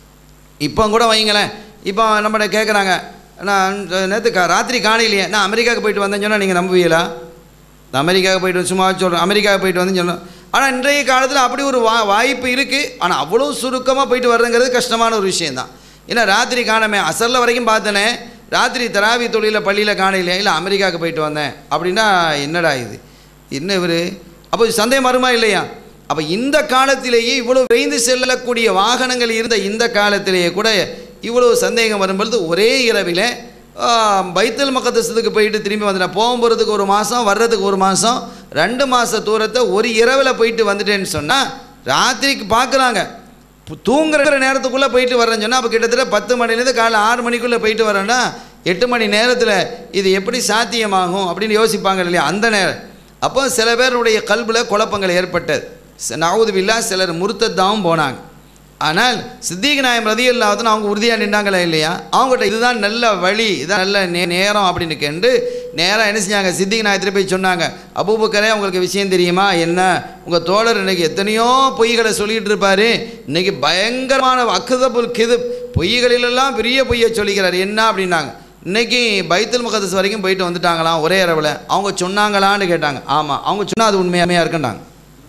இப்போ கூட வைங்களேன் இப்போ நம்மகிட்ட கேட்குறாங்க நான் நேற்று கா ராத்திரி காலையிலேயே நான் அமெரிக்காவுக்கு போயிட்டு வந்தேன்னு சொன்னால் நீங்கள் நம்புவீங்களா நான் அமெரிக்காவுக்கு போயிட்டு வந்து சும்மா சொல்கிறேன் அமெரிக்காவுக்கு போயிட்டு வந்து சொன்னோம் ஆனால் இன்றைய காலத்தில் அப்படி ஒரு வா வாய்ப்பு இருக்குது ஆனால் அவ்வளோ சுருக்கமாக போயிட்டு வர்றதுங்கிறது கஷ்டமான ஒரு விஷயந்தான் ஏன்னா ராத்திரி காணமே அசரில் வரைக்கும் பார்த்தனே ராத்திரி தராவி தொழிலில் பள்ளியில் காணையிலே இல்லை அமெரிக்காவுக்கு போயிட்டு வந்தேன் அப்படின்னா என்னடா இது என்ன இவர் அப்போ சந்தேகம் வருமா இல்லையா அப்போ இந்த காலத்திலேயே இவ்வளோ விரைந்து செல்லக்கூடிய வாகனங்கள் இருந்த இந்த காலத்திலேயே கூட இவ்வளோ சந்தேகம் வரும்பொழுது ஒரே இரவில் ஆ, பைத்தல் மக்கத்தசத்துக்கு போயிட்டு திரும்பி வந்துட்டேன் போகும்போகிறதுக்கு ஒரு மாதம் வர்றதுக்கு ஒரு மாதம் ரெண்டு மாத தூரத்தை ஒரு இரவில் போயிட்டு வந்துட்டேன்னு சொன்னால் ராத்திரிக்கு பார்க்குறாங்க தூங்குற நேரத்துக்குள்ளே போயிட்டு வரேன்னு சொன்னால் அப்போ கிட்டத்தட்ட பத்து மணிலேருந்து காலைல ஆறு மணிக்குள்ளே போயிட்டு வரேன்னா எட்டு மணி நேரத்தில் இது எப்படி சாத்தியமாகும் அப்படின்னு யோசிப்பாங்க இல்லையா அந்த நேரம் அப்போ சில பேருடைய கல்பில் குழப்பங்கள் ஏற்பட்டது நவுதுவில்லா சிலர் முருத்தத்தாவும் போனாங்க ஆனால் சித்திக் நாயம் ரதி இல்லாதன்னு அவங்க உறுதியாக நின்றாங்களா இல்லையா அவங்ககிட்ட இதுதான் நல்ல வழி இதுதான் நல்ல நே நேரம் அப்படின்னு கேட்டு நேராக என்ன செஞ்சாங்க சித்திக் நாயத்தில் போய் சொன்னாங்க அபூபக்கரே உங்களுக்கு விஷயம் தெரியுமா என்ன உங்கள் தோழர் இன்னைக்கு எத்தனையோ பொய்களை சொல்லிகிட்டு இருப்பாரு இன்னைக்கு பயங்கரமான அக்குதபுல் கிது பொய்களிலெல்லாம் பெரிய பொய்யை சொல்லிக்கிறார் என்ன அப்படின்னாங்க இன்னைக்கு பைத்துல் முகதஸ் வரைக்கும் போயிட்டு வந்துட்டாங்களாம் ஒரே இரவில் அவங்க சொன்னாங்களான்னு கேட்டாங்க ஆமாம் அவங்க சொன்னால் அது உண்மையாமையாக இருக்குன்னாங்க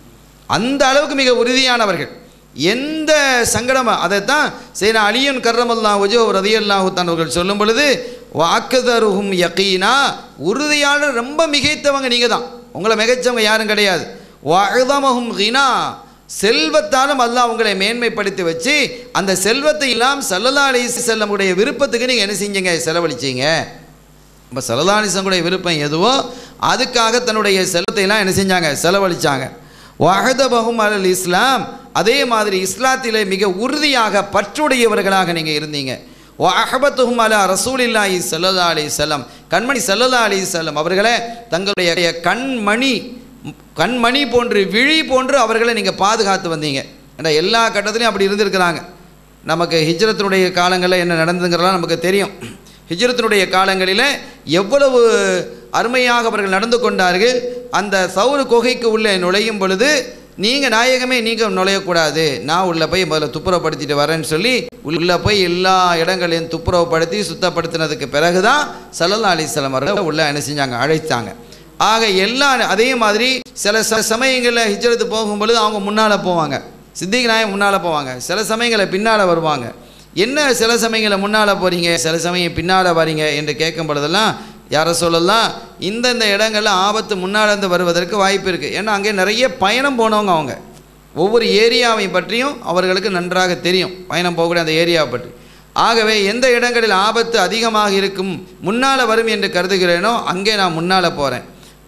அந்த அளவுக்கு மிக உறுதியானவர்கள் எந்த சங்கடமா அதைத்தான் சரி அலியன் கர்ரமல்லா ஒஜோ ரதியல்லாஹு அவர்கள் சொல்லும் பொழுது வாக்குதருகும் யக்கீனா உறுதியாளர் ரொம்ப மிகைத்தவங்க நீங்கள் தான் உங்களை மிகைச்சவங்க யாரும் கிடையாது வழுதமகும் ஹினா செல்வத்தாலும் அல்லாஹ் உங்களை மேன்மைப்படுத்தி வச்சு அந்த செல்வத்தை எல்லாம் சல்லல்லா அலி செல்லமுடைய விருப்பத்துக்கு நீங்கள் என்ன செஞ்சீங்க செலவழிச்சீங்க இப்போ சலதானிசங்களுடைய விருப்பம் எதுவோ அதுக்காக தன்னுடைய செல்வத்தை எல்லாம் என்ன செஞ்சாங்க செலவழிச்சாங்க வஹதபஹும் அலல் இஸ்லாம் அதே மாதிரி இஸ்லாத்திலே மிக உறுதியாக பற்றுடையவர்களாக நீங்கள் இருந்தீங்க வஹபத்துஹும் அலா ரசூலில்லாஹி ஸல்லல்லாஹு அலைஹி வஸல்லம் கண்மணி ஸல்லல்லாஹு அலைஹி வஸல்லம் அவர்களே தங்களுடைய கண்மணி கண்மணி போன்று விழி போன்று அவர்களை நீங்கள் பாதுகாத்து வந்தீங்க ஏன்னா எல்லா கட்டத்திலையும் அப்படி இருந்திருக்கிறாங்க நமக்கு ஹிஜ்ரத்தினுடைய காலங்களில் என்ன நடந்ததுங்கிறலாம் நமக்கு தெரியும் ஹிஜ்ரத்தினுடைய காலங்களில் எவ்வளவு அருமையாக அவர்கள் நடந்து கொண்டார்கள் அந்த சவுரு குகைக்கு உள்ளே நுழையும் பொழுது நீங்கள் நாயகமே நீங்கள் நுழையக்கூடாது நான் உள்ளே போய் முதல்ல துப்புரப்படுத்திட்டு வரேன்னு சொல்லி உள்ளே போய் எல்லா இடங்களையும் துப்புரவுப்படுத்தி சுத்தப்படுத்தினதுக்கு பிறகு தான் சல்லல்லா அலிஸ்லாம் அவர்கள் உள்ளே என்ன செஞ்சாங்க அழைத்தாங்க ஆக எல்லா அதே மாதிரி சில ச சமயங்களில் ஹிஜ்ரத்து போகும்பொழுது அவங்க முன்னால் போவாங்க சித்திக் நாயம் முன்னால் போவாங்க சில சமயங்களில் பின்னால் வருவாங்க என்ன சில சமயங்களில் முன்னால் போகிறீங்க சில சமயம் பின்னால் வரீங்க என்று கேட்கும் பொழுதெல்லாம் யாரை சொல்லலாம் இந்தந்த இடங்களில் ஆபத்து முன்னால் இருந்து வருவதற்கு வாய்ப்பு இருக்குது ஏன்னா அங்கே நிறைய பயணம் போனவங்க அவங்க ஒவ்வொரு ஏரியாவையும் பற்றியும் அவர்களுக்கு நன்றாக தெரியும் பயணம் போகக்கூடிய அந்த ஏரியாவை பற்றி ஆகவே எந்த இடங்களில் ஆபத்து அதிகமாக இருக்கும் முன்னால் வரும் என்று கருதுகிறேனோ அங்கே நான் முன்னால் போகிறேன்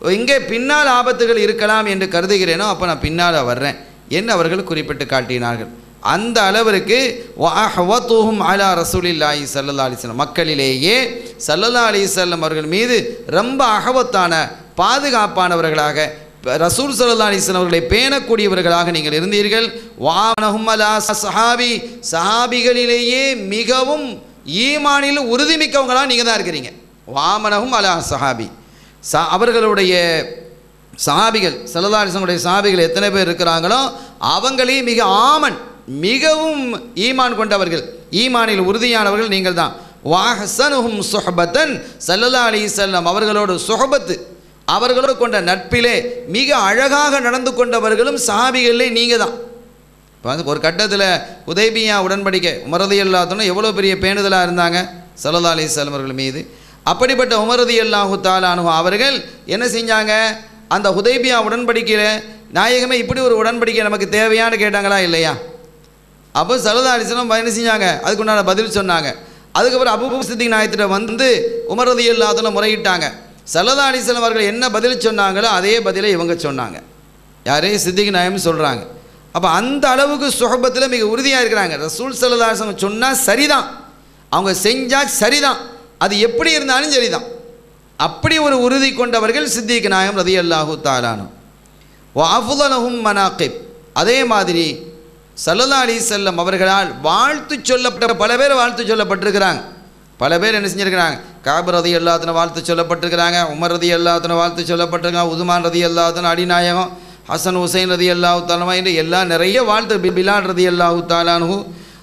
எங்கே பின்னால் ஆபத்துகள் இருக்கலாம் என்று கருதுகிறேனோ அப்போ நான் பின்னால் வர்றேன் என்று அவர்கள் குறிப்பிட்டு காட்டினார்கள் அந்த அளவிற்கு வஹவத்துஹும் அலா ரசூலில்லாஹி ஸல்லல்லாஹு அலைஹி வஸல்லம் மக்களிலேயே ஸல்லல்லாஹு அலைஹி வஸல்லம் அவர்கள் மீது ரொம்ப அகவத்தான பாதுகாப்பானவர்களாக ரசூல் ஸல்லல்லாஹு அலைஹி வஸல்லம் அவர்களை பேணக்கூடியவர்களாக நீங்கள் இருந்தீர்கள் வானஹும் அலா சஹாபி சஹாபிகளிலேயே மிகவும் ஈமானில் உறுதிமிக்கவங்களாக நீங்கள் தான் இருக்கிறீங்க வாமனஹும் அலா சஹாபி ச அவர்களுடைய சஹாபிகள் சல்லதாரிசனுடைய சஹாபிகள் எத்தனை பேர் இருக்கிறாங்களோ அவங்களே மிக ஆமன் மிகவும் ஈமான் கொண்டவர்கள் ஈமானில் உறுதியானவர்கள் நீங்கள் தான் வாஹசனுஹும் சுஹபத்தன் சல்லல்லா அலி செல்லம் அவர்களோடு சுஹபத்து அவர்களோடு கொண்ட நட்பிலே மிக அழகாக நடந்து கொண்டவர்களும் சஹாபிகளிலே நீங்கள் தான் இப்போ வந்து ஒரு கட்டத்தில் உதய்பியா உடன்படிக்கை உமரதி அல்லாத்தனும் எவ்வளோ பெரிய பேணுதலாக இருந்தாங்க சல்லல்லா அலி அவர்கள் மீது அப்படிப்பட்ட உமரதி அல்லாஹு தாலானு அவர்கள் என்ன செஞ்சாங்க அந்த ஹுதைபியா உடன்படிக்கையில் நாயகமே இப்படி ஒரு உடன்படிக்கை நமக்கு தேவையான்னு கேட்டாங்களா இல்லையா அப்போ சல்லல்லா அலிஸ்லாம் என்ன செஞ்சாங்க அதுக்குண்டான பதில் சொன்னாங்க அதுக்கப்புறம் அபூ சித்திக் நாயத்திட்ட வந்து உமரதி அல்லாத்தன முறையிட்டாங்க சல்லல்லா அலிஸ்லாம் அவர்கள் என்ன பதில் சொன்னாங்களோ அதே பதிலை இவங்க சொன்னாங்க யாரே சித்திக் நாயம்னு சொல்கிறாங்க அப்போ அந்த அளவுக்கு சுகபத்தில் மிக உறுதியாக இருக்கிறாங்க ரசூல் சல்லாசம் சொன்னால் சரிதான் அவங்க செஞ்சால் சரிதான் அது எப்படி இருந்தாலும் சரிதான் அப்படி ஒரு உறுதி கொண்டவர்கள் சித்திக் நாயம் ரதி அல்லாஹூ தாலானு வாஃபுதலஹும் மனாக்கிப் அதே மாதிரி சல்லல்லா அலி செல்லம் அவர்களால் வாழ்த்து சொல்லப்பட்ட பல பேர் வாழ்த்து சொல்லப்பட்டிருக்கிறாங்க பல பேர் என்ன செஞ்சுருக்கிறாங்க காபர் ரதி அல்லாத்தன வாழ்த்து சொல்லப்பட்டிருக்கிறாங்க உமர் ரதி அல்லாத்தன வாழ்த்து சொல்லப்பட்டிருக்காங்க உதுமான் ரதி அல்லாத்தன அடிநாயகம் ஹசன் ஹுசைன் ரதி அல்லாஹு தாலமா என்று எல்லாம் நிறைய வாழ்த்து பி- பிலால் ரதி அல்லாஹு தாலானு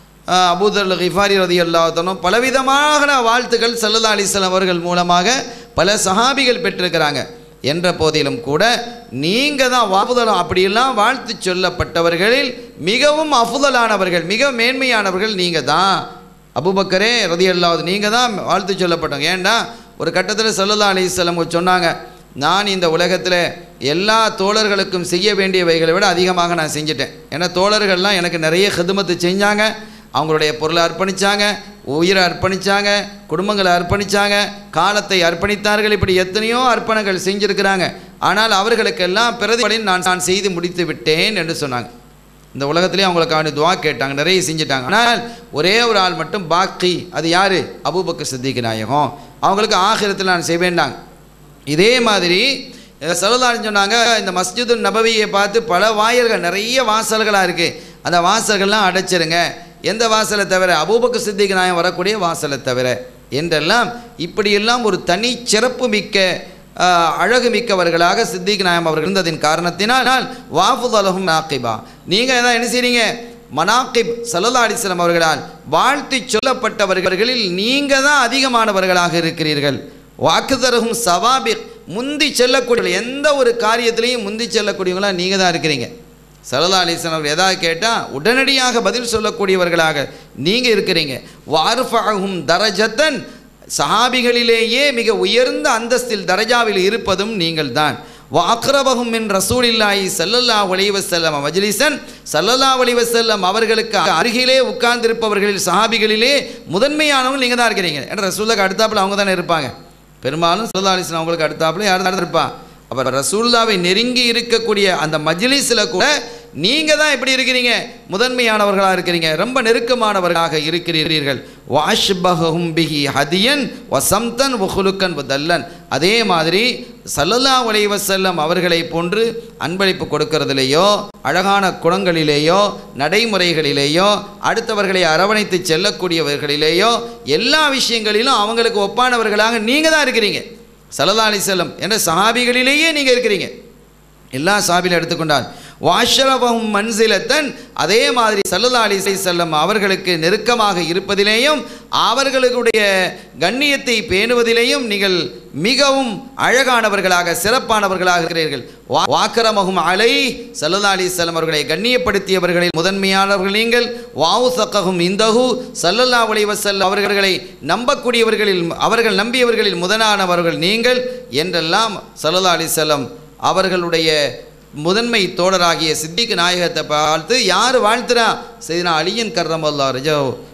அபூதல் கிஃபாரி ரதி அல்லாத்தனும் பலவிதமான வாழ்த்துக்கள் சல்லல்லா அலிஸ்லாம் அவர்கள் மூலமாக பல சஹாபிகள் பெற்றிருக்கிறாங்க என்ற போதிலும் கூட நீங்கள் தான் வாபுதலம் அப்படியெல்லாம் வாழ்த்து சொல்லப்பட்டவர்களில் மிகவும் அஃபுதலானவர்கள் மிக மேன்மையானவர்கள் நீங்கள் தான் அபுபக்கரே ரதி அல்லாவது நீங்கள் தான் வாழ்த்து சொல்லப்பட்டவங்க ஏன்டா ஒரு கட்டத்தில் சல்லல்லா அலிஸ்லாம் சொன்னாங்க நான் இந்த உலகத்தில் எல்லா தோழர்களுக்கும் செய்ய வேண்டியவைகளை விட அதிகமாக நான் செஞ்சிட்டேன் ஏன்னா தோழர்கள்லாம் எனக்கு நிறைய ஹிதுமத்து செஞ்சாங்க அவங்களுடைய பொருளை அர்ப்பணித்தாங்க உயிரை அர்ப்பணித்தாங்க குடும்பங்களை அர்ப்பணித்தாங்க காலத்தை அர்ப்பணித்தார்கள் இப்படி எத்தனையோ அர்ப்பணங்கள் செஞ்சுருக்கிறாங்க ஆனால் அவர்களுக்கெல்லாம் பிரதிபலின் நான் நான் செய்து முடித்து விட்டேன் என்று சொன்னாங்க இந்த உலகத்திலே அவங்களுக்கான துவா கேட்டாங்க நிறைய செஞ்சுட்டாங்க ஆனால் ஒரே ஒரு ஆள் மட்டும் பாக்கி அது யார் அபூபக்கர் சித்திக் நாயகம் அவங்களுக்கு ஆகிரத்தில் நான் செய்வேண்டாங்க இதே மாதிரி சலதாரன் சொன்னாங்க இந்த மஸ்ஜிது நபவியை பார்த்து பல வாயில்கள் நிறைய வாசல்களாக இருக்குது அந்த வாசல்கள்லாம் அடைச்சிருங்க எந்த வாசலை தவிர அபூபக்கர் சித்திக் நாயம் வரக்கூடிய வாசலை தவிர என்றெல்லாம் இப்படியெல்லாம் ஒரு தனி சிறப்பு மிக்க ஆஹ், அழகு மிக்கவர்களாக சித்திக் நாயம் அவர்கள் இருந்ததின் காரணத்தினால் வாஃபுத் அலஹும் நாக்கிபா நீங்கள் எதாவது என்ன செய்றீங்க மனாக்கிப் சல்லல்லா அலிஸ்லாம் அவர்களால் வாழ்த்தி சொல்லப்பட்டவர்களில் நீங்கள் தான் அதிகமானவர்களாக இருக்கிறீர்கள் வாக்குதரகும் சவாபிக் முந்தி செல்லக்கூடிய எந்த ஒரு காரியத்திலையும் முந்தி செல்லக்கூடியவங்களாக நீங்கள் தான் இருக்கிறீங்க சல்லா அலிஸ்லாம் அவர்கள் எதாவது கேட்டால் உடனடியாக பதில் சொல்லக்கூடியவர்களாக நீங்கள் இருக்கிறீங்க வார்ஃபாகும் தரஜத்தன் சஹாபிகளிலேயே மிக உயர்ந்த அந்தஸ்தில் தரஜாவில் இருப்பதும் நீங்கள் தான் வாக்ரபகும் மின் ரசூலில்லாஹி ஸல்லல்லாஹு அலைஹி வஸல்லம் மஜ்லிசன் ஸல்லல்லாஹு அலைஹி வஸல்லம் அவர்களுக்கு அருகிலே உட்கார்ந்திருப்பவர்களில் சஹாபிகளிலே முதன்மையானவங்க நீங்கள் தான் இருக்கிறீங்க ஏன்னா ரசூலுக்கு அடுத்தாப்புல அவங்க தானே இருப்பாங்க பெரும்பாலும் ஸல்லல்லாஹு அலைஹி வஸல்லம் அவங்களுக்கு அடுத்தாப்புல யார் தான் இருப்பா அப்போ ரசூல்லாவை நெருங்கி இருக்கக்கூடிய அந்த மஜ்லிஸில் கூட நீங்கள் தான் எப்படி இருக்கிறீங்க முதன்மையானவர்களாக இருக்கிறீங்க ரொம்ப நெருக்கமானவர்களாக இருக்கிறீர்கள் வாஷ்பஹும் பிஹி ஹதியன் வசம்தன் வஹுலுக்கன் வதல்லன் அதே மாதிரி சல்லல்லா அலைஹி வஸல்லம் அவர்களை போன்று அன்பளிப்பு கொடுக்கறதிலேயோ அழகான குணங்களிலேயோ நடைமுறைகளிலேயோ அடுத்தவர்களை அரவணைத்து செல்லக்கூடியவர்களிலேயோ எல்லா விஷயங்களிலும் அவங்களுக்கு ஒப்பானவர்களாக நீங்கள் தான் இருக்கிறீங்க சல்லல்லா அலி செல்லம் என்ற சஹாபிகளிலேயே நீங்கள் இருக்கிறீங்க எல்லா சாபிலும் எடுத்துக்கொண்டால் வாஷரபஹும் மன்சிலத்தன் அதே மாதிரி சல்லல்லா அலி செல்லம் அவர்களுக்கு நெருக்கமாக இருப்பதிலேயும் அவர்களுடைய கண்ணியத்தை பேணுவதிலேயும் நீங்கள் மிகவும் அழகானவர்களாக சிறப்பானவர்களாக இருக்கிறீர்கள் வா- வாக்கரமகும் அலை சல்லல்லா அலி செல்லம் அவர்களை கண்ணியப்படுத்தியவர்களில் முதன்மையானவர்கள் நீங்கள் வாவு சக்ககும் இந்தகு சல்லல்லா அலி வசல்லம் அவர்களை நம்பக்கூடியவர்களில் அவர்கள் நம்பியவர்களில் முதனானவர்கள் நீங்கள் என்றெல்லாம் சல்லல்லா அலி செல்லம் அவர்களுடைய முதன்மை தோழராகிய சித்திக் நாயகத்தை பார்த்து யார் வாழ்த்துறா செய்தினா அலியன் கர்ரம் அல்லா ரஜோ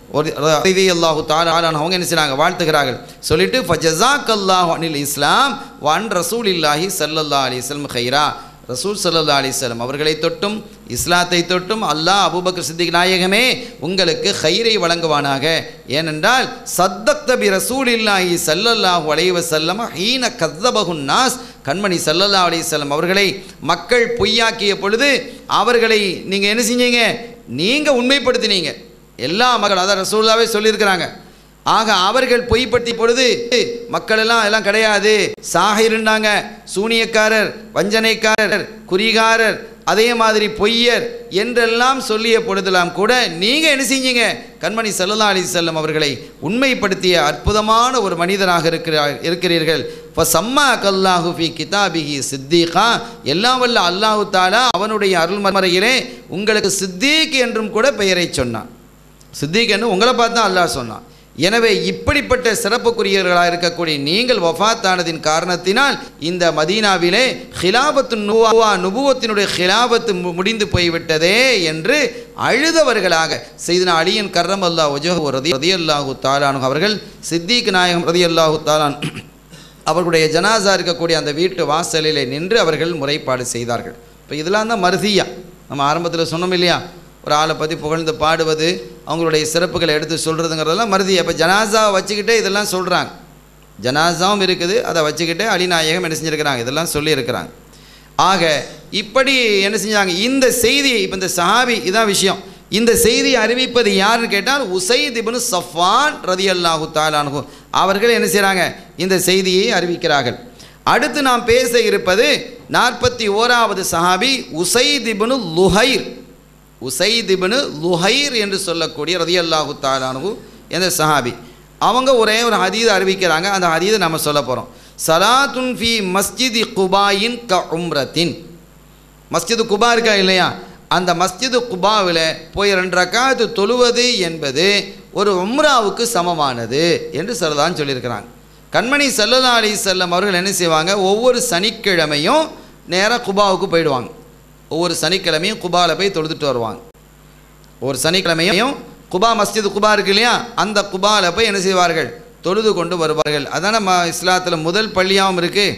ஒரு ரதி அல்லாஹு தாலான் அவங்க என்ன செய்றாங்க வாழ்த்துகிறார்கள் சொல்லிட்டு ஃபஜசாக் அல்லாஹ் அனில் இஸ்லாம் வன் ரசூல் இல்லாஹி சல்லல்லா அலிஸ்லம் ஹைரா ரசூல் சல்லல்லா அலிஸ்லம் அவர்களை தொட்டும் இஸ்லாத்தை தொட்டும் அல்லாஹ் அபூபக்கர் சித்திக் நாயகமே உங்களுக்கு ஹைரை வழங்குவானாக ஏனென்றால் சத்தக்த பி ரசூல் இல்லாஹி சல்லல்லாஹு அலைவ செல்லம ஹீன கத்தபகுன் நாஸ் கண்மணி சல்லல்லா அலிஸ்லம் அவர்களை மக்கள் பொய்யாக்கிய பொழுது அவர்களை நீங்கள் என்ன செஞ்சீங்க நீங்கள் உண்மைப்படுத்தினீங்க எல்லா மக்கள் அதான் ரசூல்லாவே சொல்லியிருக்கிறாங்க ஆக அவர்கள் பொய்ப்பட்டி பொழுது மக்கள் எல்லாம் எல்லாம் கிடையாது சாகிருந்தாங்க சூனியக்காரர் வஞ்சனைக்காரர் குறிகாரர் அதே மாதிரி பொய்யர் என்றெல்லாம் சொல்லிய பொழுதெல்லாம் கூட நீங்கள் என்ன செஞ்சீங்க கண்மணி சல்லா அலி செல்லம் அவர்களை உண்மைப்படுத்திய அற்புதமான ஒரு மனிதராக இருக்கிறார் இருக்கிறீர்கள் இப்போ சம்மா கல்லாஹு ஃபி கிதாபிஹி சித்தீகா எல்லாம் வல்ல அல்லாஹு தாலா அவனுடைய அருள்மறையிலே உங்களுக்கு சித்தீக் என்றும் கூட பெயரை சொன்னான் சித்திக் என்று உங்களை பார்த்து தான் அல்லாஹ் சொன்னான் எனவே இப்படிப்பட்ட சிறப்புக்குரியவர்களாக இருக்கக்கூடிய நீங்கள் வஃபாத்தானதின் காரணத்தினால் இந்த மதீனாவிலே ஹிலாபத்து நுவா நுபுவத்தினுடைய ஹிலாபத்து மு- முடிந்து போய்விட்டதே என்று அழுதவர்களாக செய்தனா அலியன் கர்ரம் அல்லா ஒஜோ ரதி ரதி அல்லாஹு தாலானு அவர்கள் சித்திக் நாயகம் ரதி அல்லாஹு தாலான் அவர்களுடைய ஜனாசா இருக்கக்கூடிய அந்த வீட்டு வாசலிலே நின்று அவர்கள் முறைப்பாடு செய்தார்கள் இப்போ இதெல்லாம் தான் மருதியா நம்ம ஆரம்பத்தில் சொன்னோம் இல்லையா ஒரு ஆளை பற்றி புகழ்ந்து பாடுவது அவங்களுடைய சிறப்புகளை எடுத்து சொல்கிறதுங்கிறதெல்லாம் மருதியா இப்போ ஜனாசாவை வச்சுக்கிட்டே இதெல்லாம் சொல்கிறாங்க ஜனாசாவும் இருக்குது அதை வச்சுக்கிட்டே அலிநாயகம் என்ன செஞ்சுருக்கிறாங்க இதெல்லாம் சொல்லியிருக்கிறாங்க ஆக இப்படி என்ன செஞ்சாங்க இந்த செய்தி இப்போ இந்த சஹாபி இதான் விஷயம் இந்த செய்தியை அறிவிப்பது யாருன்னு கேட்டால் உசைத் இப்னு சஃபான் ரதியல்லாஹு தாலானு அவர்கள் என்ன செய்கிறாங்க இந்த செய்தியை அறிவிக்கிறார்கள் அடுத்து நாம் பேச இருப்பது நாற்பத்தி ஓராவது சஹாபி உசைத் இப்னு லுஹைர் உசைத் இப்னு லுஹைர் என்று சொல்லக்கூடிய ரதியல்லாஹு தாலானு என்ற சஹாபி அவங்க ஒரே ஒரு ஹதீதை அறிவிக்கிறாங்க அந்த ஹதீதை நம்ம சொல்ல போகிறோம் சலாத்துன் ஃபி மஸ்ஜிதி குபாயின் க உம்ரத்தின் மஸ்ஜிது குபா இருக்கா இல்லையா அந்த மஸ்ஜிது குபாவில் போய் ரெண்டு ரக்காத்து தொழுவது என்பது ஒரு உம்ராவுக்கு சமமானது என்று சொல்லதான் சொல்லியிருக்கிறாங்க கண்மணி சல்லல்லா அலி செல்லம் அவர்கள் என்ன செய்வாங்க ஒவ்வொரு சனிக்கிழமையும் நேராக குபாவுக்கு போயிடுவாங்க ஒவ்வொரு சனிக்கிழமையும் குபாவில் போய் தொழுதுட்டு வருவாங்க ஒரு சனிக்கிழமையும் குபா மஸ்ஜித் குபா இருக்கு இல்லையா அந்த குபாவில் போய் என்ன செய்வார்கள் தொழுது கொண்டு வருவார்கள் அதான ம இஸ்லாத்தில் முதல் பள்ளியாகவும் இருக்குது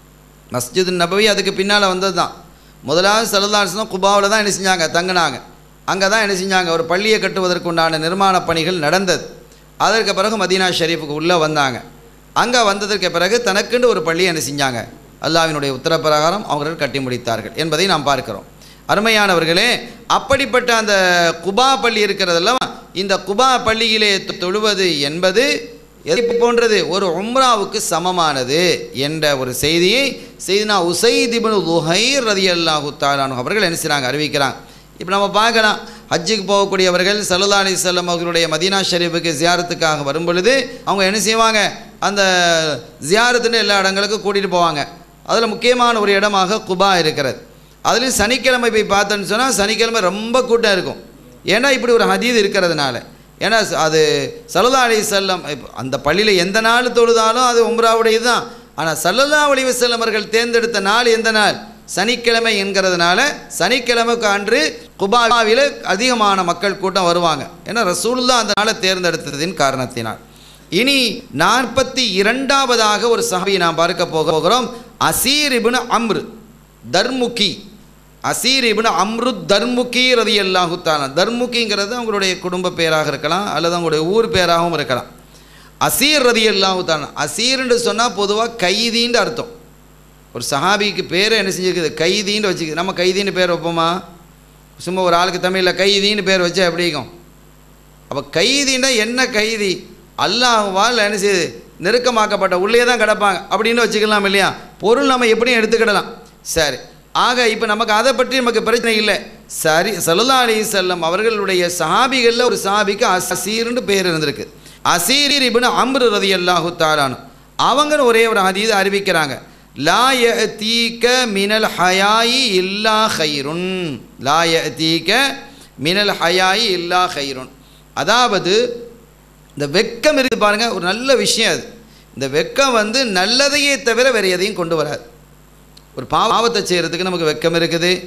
மஸ்ஜித் நபவி அதுக்கு பின்னால் வந்தது தான் முதலாவது சலதாசனம் குபாவில் தான் என்ன செஞ்சாங்க தங்கினாங்க அங்கே தான் என்ன செஞ்சாங்க ஒரு பள்ளியை கட்டுவதற்கு உண்டான நிர்மாண பணிகள் நடந்தது அதற்கு பிறகு மதீனா ஷெரீஃபுக்கு உள்ளே வந்தாங்க அங்கே வந்ததற்கு பிறகு தனக்குன்னு ஒரு பள்ளியை என்ன செஞ்சாங்க அல்லாஹ்வினுடைய உத்தரப்பிரகாரம் அவர்கள் கட்டி முடித்தார்கள் என்பதை நாம் பார்க்கிறோம் அருமையானவர்களே அப்படிப்பட்ட அந்த குபா பள்ளி இருக்கிறதெல்லாம் இந்த குபா பள்ளியிலே தொ- தொழுவது என்பது எதை போன்றது ஒரு உம்ராவுக்கு சமமானது என்ற ஒரு செய்தியை செய்தினா உசைதிபனு லுஹைர் ரதி அல்லாஹு தாலானு அவர்கள் என்ன செய்கிறாங்க அறிவிக்கிறாங்க இப்போ நம்ம பார்க்கலாம் ஹஜ்ஜுக்கு போகக்கூடியவர்கள் சல்லா அலி செல்லம் அவர்களுடைய மதீனா ஷெரீஃபுக்கு ஜியாரத்துக்காக வரும் பொழுது அவங்க என்ன செய்வாங்க அந்த ஜியாரத்துன்னு எல்லா இடங்களுக்கும் கூட்டிகிட்டு போவாங்க அதில் முக்கியமான ஒரு இடமாக குபா இருக்கிறது அதுலேயும் சனிக்கிழமை போய் பார்த்தோன்னு சொன்னால் சனிக்கிழமை ரொம்ப கூட்டம் இருக்கும் ஏன்னா இப்படி ஒரு ஹதீது இருக்கிறதுனால ஏன்னா ச- அது சல்லா அலி செல்லம் இப்ப அந்த பள்ளியில் எந்த நாள் தொழுதாலும் அது உம்ராவுடையது தான் ஆனால் சல்லல்லா அலி வசல்லம் அவர்கள் தேர்ந்தெடுத்த நாள் எந்த நாள் சனிக்கிழமை என்கிறதுனால சனிக்கிழமைக்கு அன்று குபாவில் அதிகமான மக்கள் கூட்டம் வருவாங்க ஏன்னா ரசூலுல்லா அந்த நாளை தேர்ந்தெடுத்ததின் காரணத்தினால் இனி நாற்பத்தி இரண்டாவதாக ஒரு சஹாபியை நாம் பார்க்க போக போகிறோம் அசீர் இப்னு அம்ரு தர்முகி அசீர் இப்னு அம்ரு தர்முகி ரதி அல்லாஹு தாலா தர்முகிங்கிறது அவங்களுடைய குடும்ப பேராக இருக்கலாம் அல்லது அவங்களுடைய ஊர் பேராகவும் இருக்கலாம் அசீர் ரதி அல்லாஹு தாலா அசீர்னு சொன்னால் பொதுவாக கைதின்னு அர்த்தம் ஒரு சஹாபிக்கு பேரை என்ன செஞ்சிருக்குது கைதின்னு வச்சுக்குது நம்ம கைதின்னு பேர் வைப்போமா சும்மா ஒரு ஆளுக்கு தமிழில் கைதின்னு பேர் வச்சா எப்படி இருக்கும் அப்போ கைதின்னா என்ன கைதி அல்லாஹ்வால் என்ன செய்யுது நெருக்கமாக்கப்பட்ட உள்ளே தான் கிடப்பாங்க அப்படின்னு வச்சுக்கலாம் இல்லையா பொருள் நம்ம எப்படியும் எடுத்துக்கிடலாம் சரி ஆக இப்போ நமக்கு அதை பற்றி நமக்கு பிரச்சனை இல்லை சரி சல்லா அலி செல்லம் அவர்களுடைய சஹாபிகளில் ஒரு சஹாபிக்கு அசீர்னு பேர் இருந்திருக்கு அசீர் இப்னு அம்ரு ரதி அல்லாஹு தாலானு அவங்க ஒரே ஒரு ஹதீது அறிவிக்கிறாங்க லா யஅதீக மினல் ஹயாயி இல்லா ஹைருன் லா யஅதீக மினல் ஹயாயி இல்லா ஹைருன் அதாவது இந்த வெக்கம் இருக்குது பாருங்க ஒரு நல்ல விஷயம் அது இந்த வெக்கம் வந்து நல்லதையே தவிர வேறு எதையும் கொண்டு வராது ஒரு பாவத்தை செய்கிறதுக்கு நமக்கு வெக்கம் இருக்குது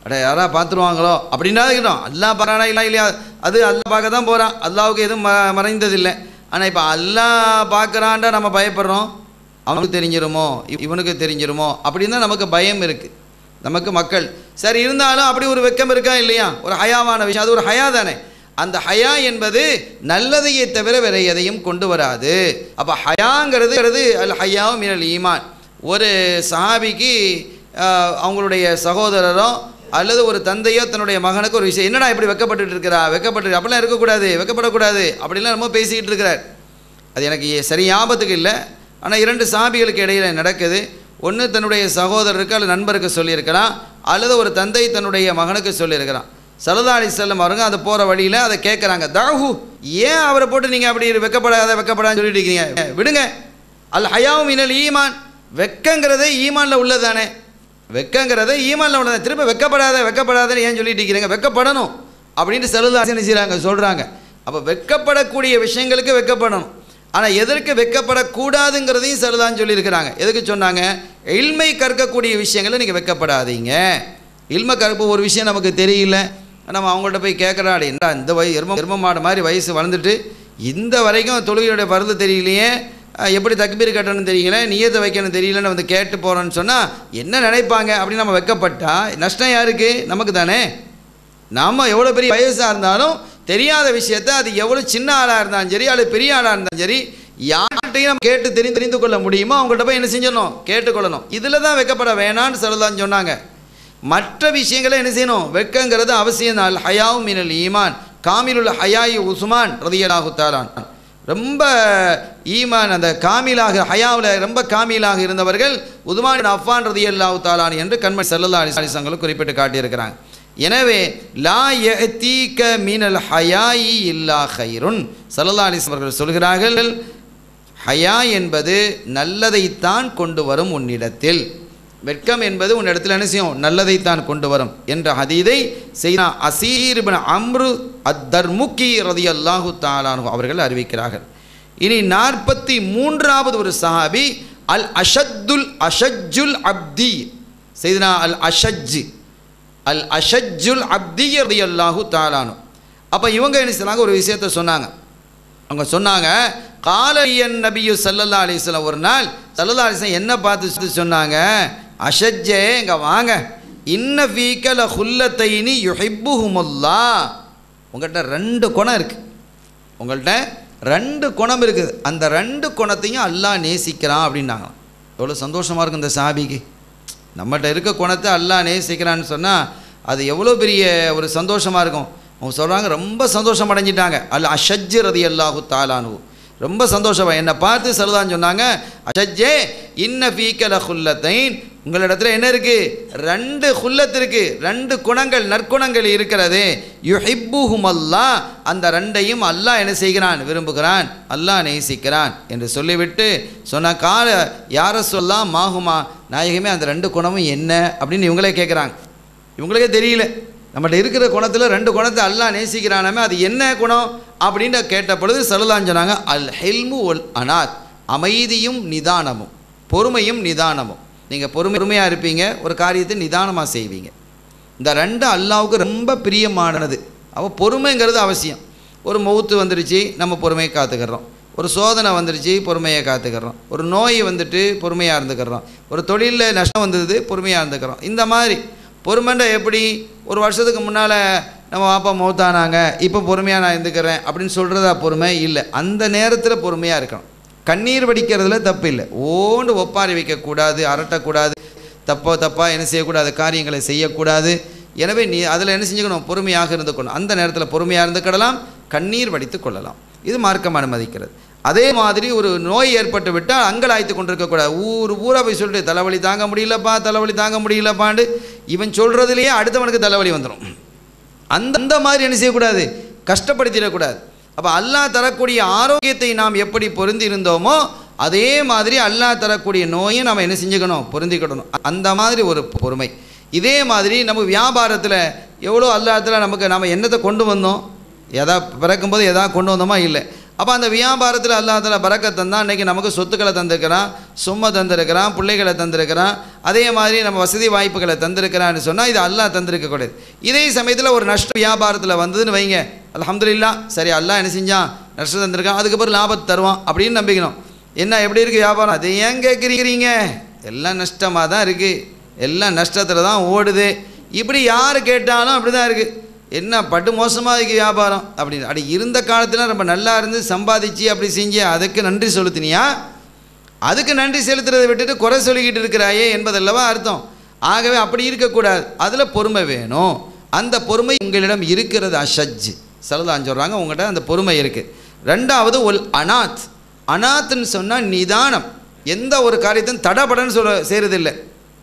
அட யாரா பார்த்துருவாங்களோ அப்படின்னா இருக்கட்டும் அல்லாஹ் பார்க்கறானா இல்லை இல்லையா அது அல்லாஹ் பார்க்க தான் போகிறான் அல்லாவுக்கு எதுவும் ம மறைந்ததில்லை ஆனால் இப்போ அல்லாஹ் பார்க்குறான்டா நம்ம பயப்படுறோம் அவனுக்கு தெரிஞ்சிருமோ இவ- இவனுக்கு தெரிஞ்சிருமோ அப்படின்னு தான் நமக்கு பயம் இருக்குது நமக்கு மக்கள் சரி இருந்தாலும் அப்படி ஒரு வெக்கம் இருக்கா இல்லையா ஒரு ஹயாவான விஷயம் அது ஒரு ஹயா தானே அந்த ஹயா என்பது நல்லதையே தவிர வேற எதையும் கொண்டு வராது அப்போ ஹயாங்கிறது அல் ஹயா மினல் ஈமான் ஒரு சஹாபிக்கு ஆஹ், அவங்களுடைய சகோதரரோ அல்லது ஒரு தந்தையோ தன்னுடைய மகனுக்கு ஒரு விஷயம் என்னடா இப்படி வெக்கப்பட்டுட்டு இருக்கிறா வெக்கப்பட்டு அப்படிலாம் இருக்கக்கூடாது வெக்கப்படக்கூடாது அப்படிலாம் ரொம்ப பேசிக்கிட்டு இருக்கிறார் அது எனக்கு சரி ஞாபகத்துக்கு இல்லை ஆனால் இரண்டு சாபிகளுக்கு இடையில நடக்குது ஒன்று தன்னுடைய சகோதரருக்கு அல்லது நண்பருக்கு சொல்லியிருக்கலாம் அல்லது ஒரு தந்தை தன்னுடைய மகனுக்கு சொல்லியிருக்கிறான் சல்லா அலி செல்லம் அவருங்க அதை போகிற வழியில் அதை கேட்குறாங்க தாஹு ஏன் அவரை போட்டு நீங்கள் அப்படி வெக்கப்படாத வெக்கப்படான்னு சொல்லிட்டு இருக்கீங்க விடுங்க அல் ஹயாவும் மினல் ஈமான் வெக்கங்கிறதே ஈமானில் உள்ளதானே வெக்கங்கிறதே ஈமானில் உள்ளது திரும்ப வெக்கப்படாத வெக்கப்படாதன்னு ஏன் சொல்லிட்டு இருக்கிறீங்க வெக்கப்படணும் அப்படின்ட்டு செல்லுதாசன் செய்கிறாங்க சொல்கிறாங்க அப்போ வெக்கப்படக்கூடிய விஷயங்களுக்கு வெக்கப்படணும் ஆனால் எதற்கு வெக்கப்படக்கூடாதுங்கிறதையும் சரிதான் சொல்லியிருக்கிறாங்க எதுக்கு சொன்னாங்க இல்மை கற்கக்கூடிய விஷயங்களை நீங்கள் வெக்கப்படாதீங்க இல்மை கற்ப ஒரு விஷயம் நமக்கு தெரியல நம்ம அவங்கள்ட்ட போய் கேட்குறாடி என்ன இந்த வய எரும எரும மாடு மாதிரி வயசு வளர்ந்துட்டு இந்த வரைக்கும் தொழுகையுடைய பருது தெரியலையே அஹ், எப்படி தக்பீர் கட்டணும்னு தெரியல நியத்தை வைக்கணும் தெரியலன்னு வந்து கேட்டு போகிறோன்னு சொன்னால் என்ன நினைப்பாங்க அப்படின்னு நம்ம வெக்கப்பட்டா நஷ்டம் யாருக்கு நமக்கு தானே நாம் எவ்வளோ பெரிய வயசாக இருந்தாலும் தெரியாத விஷயத்த அது எவ்வளோ சின்ன ஆளாக இருந்தாலும் சரி அல்லது பெரிய ஆளாக இருந்தாலும் சரி யார்கிட்டையும் நம்ம கேட்டு தெரிந்து தெரிந்து கொள்ள முடியுமோ அவங்கள்ட்ட போய் என்ன செஞ்சிடணும் கேட்டுக்கொள்ளணும் இதில் தான் வெக்கப்பட வேணான்னு சொல்லதான் சொன்னாங்க மற்ற விஷயங்களை என்ன செய்யணும் வெக்கங்கிறது அவசியம் தான் ஹயாவும் மினல் ஈமான் காமிலுள்ள ஹயாயி உஸ்மான் ரதியலாஹு தாலான் ரொம்ப ஈமான் அந்த காமிலாக ஹயாவில் ரொம்ப காமிலாக இருந்தவர்கள் உதுமான் அஃபான் ரதியல்லாஹு தாலான் என்று கண்மணி சல்லல்லா அலிசங்களும் குறிப்பிட்டு காட்டியிருக்கிறாங்க எனவே லா யஅதீக மினல் ஹயாயி இல்லா ஹைருன் சல்லல்லா அலிஸ் அவர்கள் சொல்கிறார்கள் ஹயா என்பது நல்லதைத்தான் கொண்டு வரும் உன்னிடத்தில் வெட்கம் என்பது உன்னிடத்தில் என்ன செய்யும் நல்லதைத்தான் கொண்டு வரும் என்ற ஹதீதை செய்னா அசீர் இப்னு அம்ரு அத்தர்முக்கி ரதியல்லாஹு தாலானு அவர்கள் அறிவிக்கிறார்கள் இனி நாற்பத்தி மூன்றாவது ஒரு சஹாபி அல் அஷத்துல் அஷஜுல் அப்தி செய்தனா அல் அஷஜ் அல் அஷஜுல் அப்தி ரதியல்லாஹு தாலானு அப்போ இவங்க என்ன சொன்னாங்க ஒரு விஷயத்த சொன்னாங்க அவங்க சொன்னாங்க காலையன் நபியு சல்லல்லா அலிஸ்லாம் ஒரு நாள் சல்லல்லா அலிஸ்லாம் என்ன பார்த்து சொன்னாங்க அஷஜ்ஜே இங்கே வாங்க இன்ன ஃபீக்கல ஹுல்லத்தைனி யுஹிப்புஹுமுல்லா உங்கள்கிட்ட ரெண்டு குணம் இருக்குது உங்கள்கிட்ட ரெண்டு குணம் இருக்குது அந்த ரெண்டு குணத்தையும் அல்லாஹ் நேசிக்கிறான் அப்படின்னாங்களாம் எவ்வளோ சந்தோஷமாக இருக்கும் இந்த சாபிக்கு நம்மகிட்ட இருக்க குணத்தை அல்லாஹ் நேசிக்கிறான்னு சொன்னால் அது எவ்வளோ பெரிய ஒரு சந்தோஷமாக இருக்கும் அவங்க சொல்கிறாங்க ரொம்ப சந்தோஷம் அடைஞ்சிட்டாங்க அல்ல அஷஜ் ரதி அல்லாஹு தாலானு ரொம்ப சந்தோஷமா என்னை பார்த்து சொல்லுதான்னு சொன்னாங்க அஷஜ்ஜே இன்ன ஃபீக்கல ஹுல்லத்தைன் உங்களிடத்துல என்ன இருக்குது ரெண்டு ஹுல்லத் இருக்குது ரெண்டு குணங்கள் நற்குணங்கள் இருக்கிறது யுஹிப்புஹும் அல்லாஹ் அந்த ரெண்டையும் அல்லாஹ் என்ன செய்கிறான் விரும்புகிறான் அல்லாஹ் நேசிக்கிறான் என்று சொல்லிவிட்டு சொன்ன கால யார சொல்லலாம் மாகுமா நாயகமே அந்த ரெண்டு குணமும் என்ன அப்படின்னு இவங்களே கேட்குறாங்க இவங்களுக்கே தெரியல நம்மகிட்ட இருக்கிற குணத்தில் ரெண்டு குணத்தை அல்லாஹ் நேசிக்கிறானாமே அது என்ன குணம் அப்படின்னு கேட்ட பொழுது சலுதான் சொன்னாங்க அல் ஹெல்மு ஒல் அனாத் அமைதியும் நிதானமும் பொறுமையும் நிதானமும் நீங்கள் பொறுமை பொறுமையாக இருப்பீங்க ஒரு காரியத்தை நிதானமாக செய்வீங்க இந்த ரெண்டு அல்லாவுக்கு ரொம்ப பிரியமானது அப்போ பொறுமைங்கிறது அவசியம் ஒரு மௌத்து வந்துருச்சு நம்ம பொறுமையை காத்துக்கிறோம் ஒரு சோதனை வந்துருச்சு பொறுமையை காத்துக்கிறோம் ஒரு நோய் வந்துட்டு பொறுமையாக இருந்துக்கிறோம் ஒரு தொழிலில் நஷ்டம் வந்தது பொறுமையாக இருந்துக்கிறோம் இந்த மாதிரி பொறுமைன்ற எப்படி ஒரு வருஷத்துக்கு முன்னால் நம்ம வாப்பா மௌத்தானாங்க இப்போ பொறுமையாக நான் இருந்துக்கிறேன் அப்படின்னு சொல்கிறதா பொறுமை இல்லை அந்த நேரத்தில் பொறுமையாக இருக்கணும் கண்ணீர் வடிக்கிறதுல தப்பு இல்லை ஓண்டு ஒப்பாரி வைக்கக்கூடாது அரட்டக்கூடாது தப்போ தப்பாக என்ன செய்யக்கூடாது காரியங்களை செய்யக்கூடாது எனவே நீ அதில் என்ன செஞ்சுக்கணும் பொறுமையாக இருந்துக்கணும் அந்த நேரத்தில் பொறுமையாக இருந்துக்கிடலாம் கண்ணீர் வடித்து கொள்ளலாம் இது மார்க்கம் அனுமதிக்கிறது அதே மாதிரி ஒரு நோய் ஏற்பட்டு விட்டால் அங்கலாய்த்து கொண்டிருக்கக்கூடாது ஊர் ஊராக போய் சொல்லிட்டு தலைவலி தாங்க முடியலப்பா தலைவலி தாங்க முடியலப்பாண்டு இவன் சொல்கிறதுலையே அடுத்தவனுக்கு தலைவலி வந்துடும் அந்த அந்த மாதிரி என்ன செய்யக்கூடாது கஷ்டப்படுத்திடக்கூடாது அப்போ அல்லாஹ் தரக்கூடிய ஆரோக்கியத்தை நாம் எப்படி பொருந்தி இருந்தோமோ அதே மாதிரி அல்லாஹ் தரக்கூடிய நோயை நம்ம என்ன செஞ்சுக்கணும் பொருந்திக்கிடணும் அந்த மாதிரி ஒரு பொறுமை இதே மாதிரி நம்ம வியாபாரத்தில் எவ்வளோ அல்லாஹத்தில் நமக்கு நம்ம என்னத்தை கொண்டு வந்தோம் எதா பிறக்கும்போது எதா கொண்டு வந்தோமா இல்லை அப்போ அந்த வியாபாரத்தில் அல்லா தலா பறக்க தந்தான் இன்றைக்கி நமக்கு சொத்துக்களை தந்திருக்கிறான் சும்மா தந்திருக்கிறான் பிள்ளைகளை தந்திருக்கிறான் அதே மாதிரி நம்ம வசதி வாய்ப்புகளை தந்திருக்கிறான்னு சொன்னால் இது அல்லாஹ் தந்திருக்கக்கூடாது இதே சமயத்தில் ஒரு நஷ்ட வியாபாரத்தில் வந்ததுன்னு வைங்க அல்ஹம்துலில்லா சரி அல்லாஹ் என்ன செஞ்சான் நஷ்டம் தந்திருக்கான் அதுக்கப்புறம் லாபத்தை தருவான் அப்படின்னு நம்பிக்கணும் என்ன எப்படி இருக்குது வியாபாரம் அதை ஏன் கேட்குறீங்க எல்லாம் நஷ்டமாக தான் இருக்குது எல்லாம் நஷ்டத்தில் தான் ஓடுது இப்படி யார் கேட்டாலும் அப்படி தான் இருக்குது என்ன பட்டு மோசமாக இருக்குது வியாபாரம் அப்படின்னு அப்படி இருந்த காலத்தில் ரொம்ப நல்லா இருந்து சம்பாதிச்சு அப்படி செஞ்சு அதுக்கு நன்றி செலுத்தினியா அதுக்கு நன்றி செலுத்துறதை விட்டுட்டு குறை சொல்லிக்கிட்டு இருக்கிறாயே என்பதல்லவா அர்த்தம் ஆகவே அப்படி இருக்கக்கூடாது அதில் பொறுமை வேணும் அந்த பொறுமை உங்களிடம் இருக்கிறது அஷஜ் சலதான் சொல்கிறாங்க உங்கள்கிட்ட அந்த பொறுமை இருக்குது ரெண்டாவது ஒல் அனாத் அனாத்துன்னு சொன்னால் நிதானம் எந்த ஒரு காரியத்தையும் தடபடன்னு சொல்ல செய்கிறதில்லை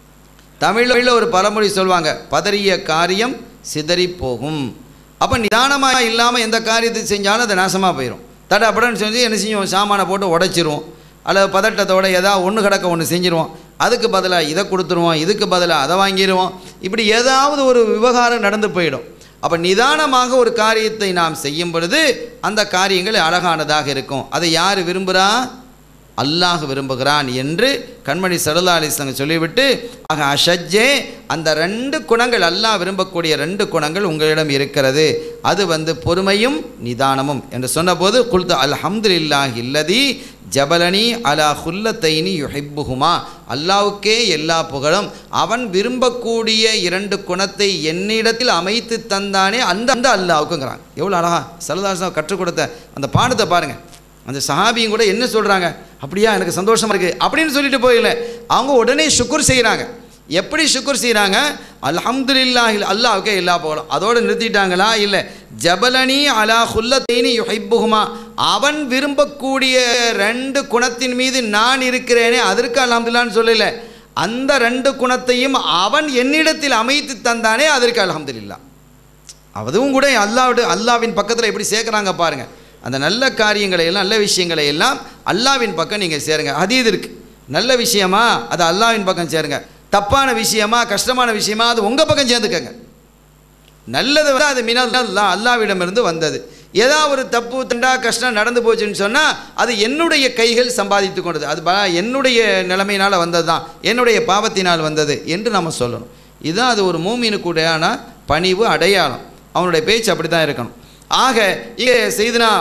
தமிழில் ஒரு பழமொழி சொல்லுவாங்க பதறிய காரியம் சிதறி போகும் அப்போ நிதானமாக இல்லாமல் எந்த காரியத்தை செஞ்சாலும் அது நாசமாக போயிடும் தடப்படன்னு செஞ்சு என்ன செய்வோம் சாமானை போட்டு உடைச்சிருவோம் அல்லது பதட்டத்தோட ஏதாவது ஒன்று கிடக்க ஒன்று செஞ்சிருவோம் அதுக்கு பதிலாக இதை கொடுத்துருவோம் இதுக்கு பதிலாக அதை வாங்கிடுவோம் இப்படி ஏதாவது ஒரு விவகாரம் நடந்து போயிடும் அப்போ நிதானமாக ஒரு காரியத்தை நாம் செய்யும் பொழுது அந்த காரியங்கள் அழகானதாக இருக்கும் அதை யார் விரும்புகிறா அல்லாஹ் விரும்புகிறான் என்று கண்மணி சரலா அலிஸ்லங்க சொல்லிவிட்டு ஆக அஷஜ்ஜே அந்த ரெண்டு குணங்கள் அல்லாஹ் விரும்பக்கூடிய ரெண்டு குணங்கள் உங்களிடம் இருக்கிறது அது வந்து பொறுமையும் நிதானமும் என்று சொன்னபோது குல்து அல்ஹம்துலில்லாஹ் இல்லதி ஜபலனி அலா ஹுல்லத்தைனி யுஹிப்புஹுமா அல்லாவுக்கே எல்லா புகழும் அவன் விரும்பக்கூடிய இரண்டு குணத்தை என்னிடத்தில் அமைத்து தந்தானே அந்த அந்த அல்லாவுக்குங்கிறான் எவ்வளோ அழகா சரதாசம் கற்றுக் கொடுத்த அந்த பாடத்தை பாருங்கள் அந்த சஹாபியும் கூட என்ன சொல்கிறாங்க அப்படியா எனக்கு சந்தோஷமாக இருக்குது அப்படின்னு சொல்லிட்டு போயில அவங்க உடனே சுக்குர் செய்கிறாங்க எப்படி சுக்குர் செய்கிறாங்க அல்ஹம்துலில்லாஹ் அல்லாவுக்கே எல்லா போகலாம் அதோடு நிறுத்திட்டாங்களா இல்லை ஜபலனி அலா ஹுல்லத்தைனி யுஹிப்புகுமா அவன் விரும்பக்கூடிய ரெண்டு குணத்தின் மீது நான் இருக்கிறேனே அதற்கு அல்ஹம்துல்லான்னு சொல்லல அந்த ரெண்டு குணத்தையும் அவன் என்னிடத்தில் அமைத்து தந்தானே அதற்கு அல்ஹம்துலில்லா அதுவும் கூட அல்லாவோட அல்லாவின் பக்கத்தில் எப்படி சேர்க்குறாங்க பாருங்கள் அந்த நல்ல காரியங்களை எல்லாம் நல்ல விஷயங்களை எல்லாம் அல்லாவின் பக்கம் நீங்கள் சேருங்க அதீது இருக்குது நல்ல விஷயமா அது அல்லாவின் பக்கம் சேருங்க தப்பான விஷயமா கஷ்டமான விஷயமா அது உங்கள் பக்கம் சேர்ந்துக்கங்க நல்லது வந்து அது மினல் தான் அல்லாவிடமிருந்து வந்தது ஏதாவது ஒரு தப்பு தண்டா கஷ்டம் நடந்து போச்சுன்னு சொன்னால் அது என்னுடைய கைகள் சம்பாதித்து கொண்டது அது ப என்னுடைய நிலைமையினால் வந்தது தான் என்னுடைய பாவத்தினால் வந்தது என்று நம்ம சொல்லணும் இதுதான் அது ஒரு மூமினுக்குடையான பணிவு அடையாளம் அவனுடைய பேச்சு அப்படி தான் இருக்கணும் ஆக இங்கே செய்தனா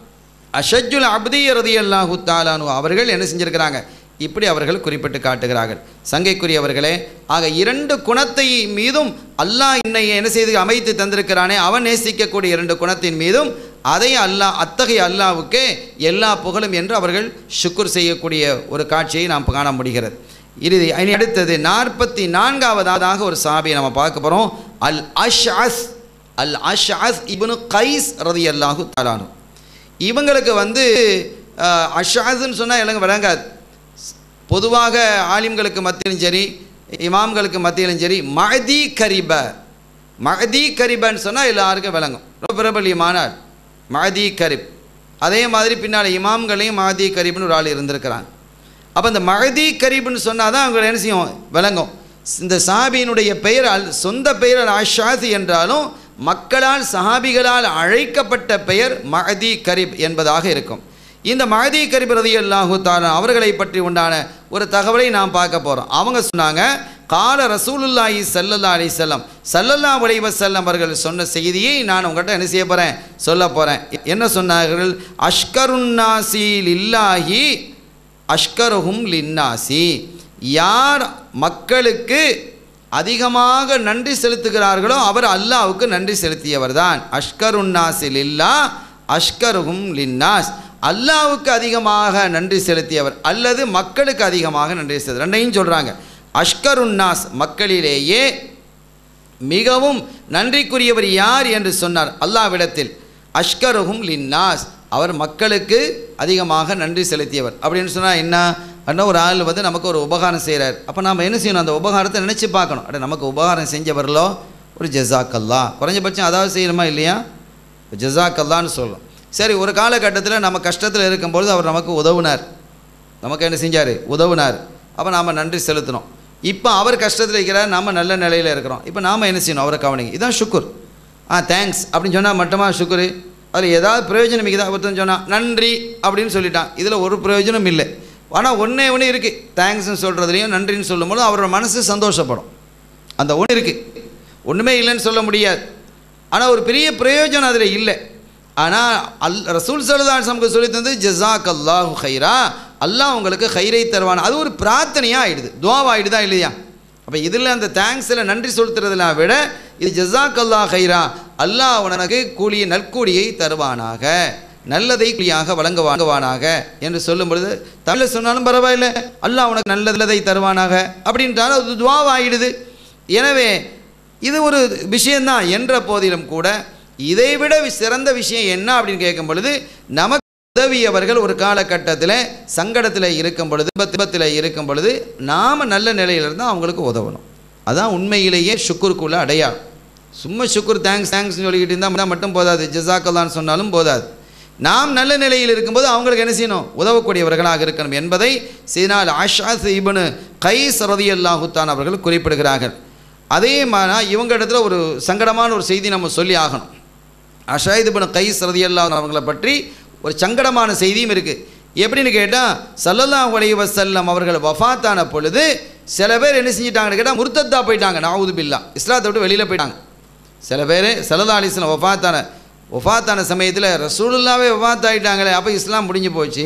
அஷஜுல் அப்தி ரதி அல்லாஹு தாலானு அவர்கள் என்ன செஞ்சிருக்கிறாங்க இப்படி அவர்கள் குறிப்பிட்டு காட்டுகிறார்கள் சங்கைக்குரியவர்களே ஆக இரண்டு குணத்தை மீதும் அல்லாஹ் என்னை என்ன செய்து அமைத்து தந்திருக்கிறானே அவன் நேசிக்கக்கூடிய இரண்டு குணத்தின் மீதும் அதை அல்லாஹ் அத்தகைய அல்லாவுக்கே எல்லா புகழும் என்று அவர்கள் சுக்குர் செய்யக்கூடிய ஒரு காட்சியை நாம் காண முடிகிறது இறுதி இனி அடுத்தது நாற்பத்தி நான்காவதாக ஒரு சாபியை நம்ம பார்க்க போகிறோம் அல் அஷ் அஸ் அல் அஷ் இப்னு கைஸ் ரதி அல்லாஹு தலானு இவங்களுக்கு வந்து அஷாஸ்ன்னு சொன்னால் எனக்கு விளங்காது பொதுவாக ஆலிம்களுக்கு மத்தியிலும் சரி இமாம்களுக்கு மத்தியிலும் சரி மகதி கரிப மகதி கரிபன்னு சொன்னால் எல்லாருக்கும் விளங்கும் ரொம்ப பிரபலியமான ஆள் மகதி கரிப் அதே மாதிரி பின்னால் இமாம்களையும் மகதி கரிப்னு ஒரு ஆள் இருந்திருக்கிறாங்க அப்போ இந்த மகதி கரிப்னு சொன்னால் தான் அவங்க என்ன செய்யும் விளங்கும் இந்த சாபியினுடைய பெயர் அல் சொந்த பெயர் அல் அஷாசி என்றாலும் மக்களால் சஹாபிகளால் அழைக்கப்பட்ட பெயர் மகதி கரிப் என்பதாக இருக்கும் இந்த மகதி கரிப் ரதி அல்லாஹு தாலா அவர்களை பற்றி உண்டான ஒரு தகவலை நாம் பார்க்க போகிறோம் அவங்க சொன்னாங்க கால ரசூலுல்லாஹி சல்லல்லா அலி செல்லம் சல்லல்லா உலைவ செல்லம் அவர்கள் சொன்ன செய்தியை நான் உங்கள்கிட்ட என்ன செய்ய போகிறேன் சொல்ல போகிறேன் என்ன சொன்னார்கள் அஷ்கருன்னாசி லில்லாஹி அஷ்கருஹும் லின்னாசி யார் மக்களுக்கு அதிகமாக நன்றி செலுத்துகிறார்களோ அவர் அல்லாவுக்கு நன்றி செலுத்தியவர் தான் அஷ்கருன்னாசில் இல்லா அஷ்கருகும் லின்னாஸ் அல்லாவுக்கு அதிகமாக நன்றி செலுத்தியவர் அல்லது மக்களுக்கு அதிகமாக நன்றி செலுத்தி ரெண்டையும் சொல்கிறாங்க அஷ்கருன்னாஸ் மக்களிலேயே மிகவும் நன்றிக்குரியவர் யார் என்று சொன்னார் அல்லாவிடத்தில் அஷ்கருகும் லின்னாஸ் அவர் மக்களுக்கு அதிகமாக நன்றி செலுத்தியவர் அப்படின்னு சொன்னால் என்ன அப்படின்னா ஒரு ஆள் வந்து நமக்கு ஒரு உபகாரம் செய்கிறார் அப்போ நாம் என்ன செய்யணும் அந்த உபகாரத்தை நினச்சி பார்க்கணும் அட நமக்கு உபகாரம் செஞ்சவர்களோ ஒரு ஜெசாக்கல்லா குறைஞ்சபட்சம் அதாவது செய்யணுமா இல்லையா ஜெசாக்கல்லான்னு சொல்லணும் சரி ஒரு காலகட்டத்தில் நம்ம கஷ்டத்தில் இருக்கும்பொழுது அவர் நமக்கு உதவுனார் நமக்கு என்ன செஞ்சார் உதவுனார் அப்போ நாம் நன்றி செலுத்தணும் இப்போ அவர் கஷ்டத்தில் இருக்கிறார் நம்ம நல்ல நிலையில் இருக்கிறோம் இப்போ நாம் என்ன செய்யணும் அவரை கவனிங்க இதுதான் சுக்குர் ஆ தேங்க்ஸ் அப்படின்னு சொன்னால் மட்டுமா சுக்குரு அதில் ஏதாவது பிரயோஜனம் இருக்குதா ஒருத்தன் சொன்னான் நன்றி அப்படின்னு சொல்லிட்டான் இதில் ஒரு பிரயோஜனம் இல்லை ஆனால் ஒன்றே ஒன்று இருக்குது தேங்க்ஸ்னு சொல்கிறதுலையும் நன்றின்னு சொல்லும்போது அவரோட மனசு சந்தோஷப்படும் அந்த ஒன்று இருக்குது ஒன்றுமே இல்லைன்னு சொல்ல முடியாது ஆனால் ஒரு பெரிய பிரயோஜனம் அதில் இல்லை ஆனால் அல் ரசூல் சலுதான் நமக்கு சொல்லி தந்து ஜசாக் அல்லாஹு ஹைரா அல்லாஹ் உங்களுக்கு ஹைரை தருவான் அது ஒரு பிரார்த்தனையாக ஆயிடுது துவாவாயிடுதா இல்லையா அப்போ இதில் அந்த தேங்க்ஸில் நன்றி செலுத்துறதுல விட இது ஜசாக் அல்லாஹ் ஹைரா அல்லாஹ் உனக்கு கூலியை நற்கூலியை தருவானாக நல்லதை கூலியாக வழங்க வாங்குவானாக என்று சொல்லும் பொழுது தமிழில் சொன்னாலும் பரவாயில்லை அல்லாஹ் உனக்கு நல்லதை தருவானாக அப்படின்றாலும் அது துவாவாயிடுது எனவே இது ஒரு விஷயந்தான் என்ற போதிலும் கூட இதைவிட சிறந்த விஷயம் என்ன அப்படின்னு கேட்கும் பொழுது நமக்கு உதவியவர்கள் ஒரு காலகட்டத்தில் சங்கடத்தில் இருக்கும் பொழுது விபத்தில் இருக்கும் பொழுது நாம் நல்ல நிலையில் இருந்தால் அவங்களுக்கு உதவணும் அதான் உண்மையிலேயே சுக்குருக்குள்ள அடையாளம் சும்மா சுக்குர் தேங்க்ஸ் தேங்க்ஸ்னு சொல்லிக்கிட்டு இருந்தால் மட்டும் போதாது ஜசாக்கல்லான்னு சொன்னாலும் போதாது நாம் நல்ல நிலையில் இருக்கும்போது அவங்களுக்கு என்ன செய்யணும் உதவக்கூடியவர்களாக இருக்கணும் என்பதை சீனால் ஆஷா இபனு கை சரதி அல்லாஹுத்தான் அவர்கள் குறிப்பிடுகிறார்கள் அதே மாதிரி இவங்க இடத்துல ஒரு சங்கடமான ஒரு செய்தி நம்ம சொல்லி ஆகணும் அஷாயித் இபனு கை சரதி அல்லாஹ் அவங்களை பற்றி ஒரு சங்கடமான செய்தியும் இருக்குது எப்படின்னு கேட்டால் சல்லல்லாஹு அலைஹி வஸல்லம் அவர்கள் வஃபாத்தான பொழுது சில பேர் என்ன செஞ்சிட்டாங்கன்னு கேட்டால் முர்த்தத்தா போயிட்டாங்க நாவுது பில்லா இஸ்லாத்தை விட்டு வெளியில் போயிட்டாங்க சில பேர் சல்லல்லா அலிஸ்லாம் வஃபாத்தான வஃபாத்தான சமயத்தில் ரசூலுல்லாவே வஃபாத் ஆகிட்டாங்களே அப்போ இஸ்லாம் முடிஞ்சு போச்சு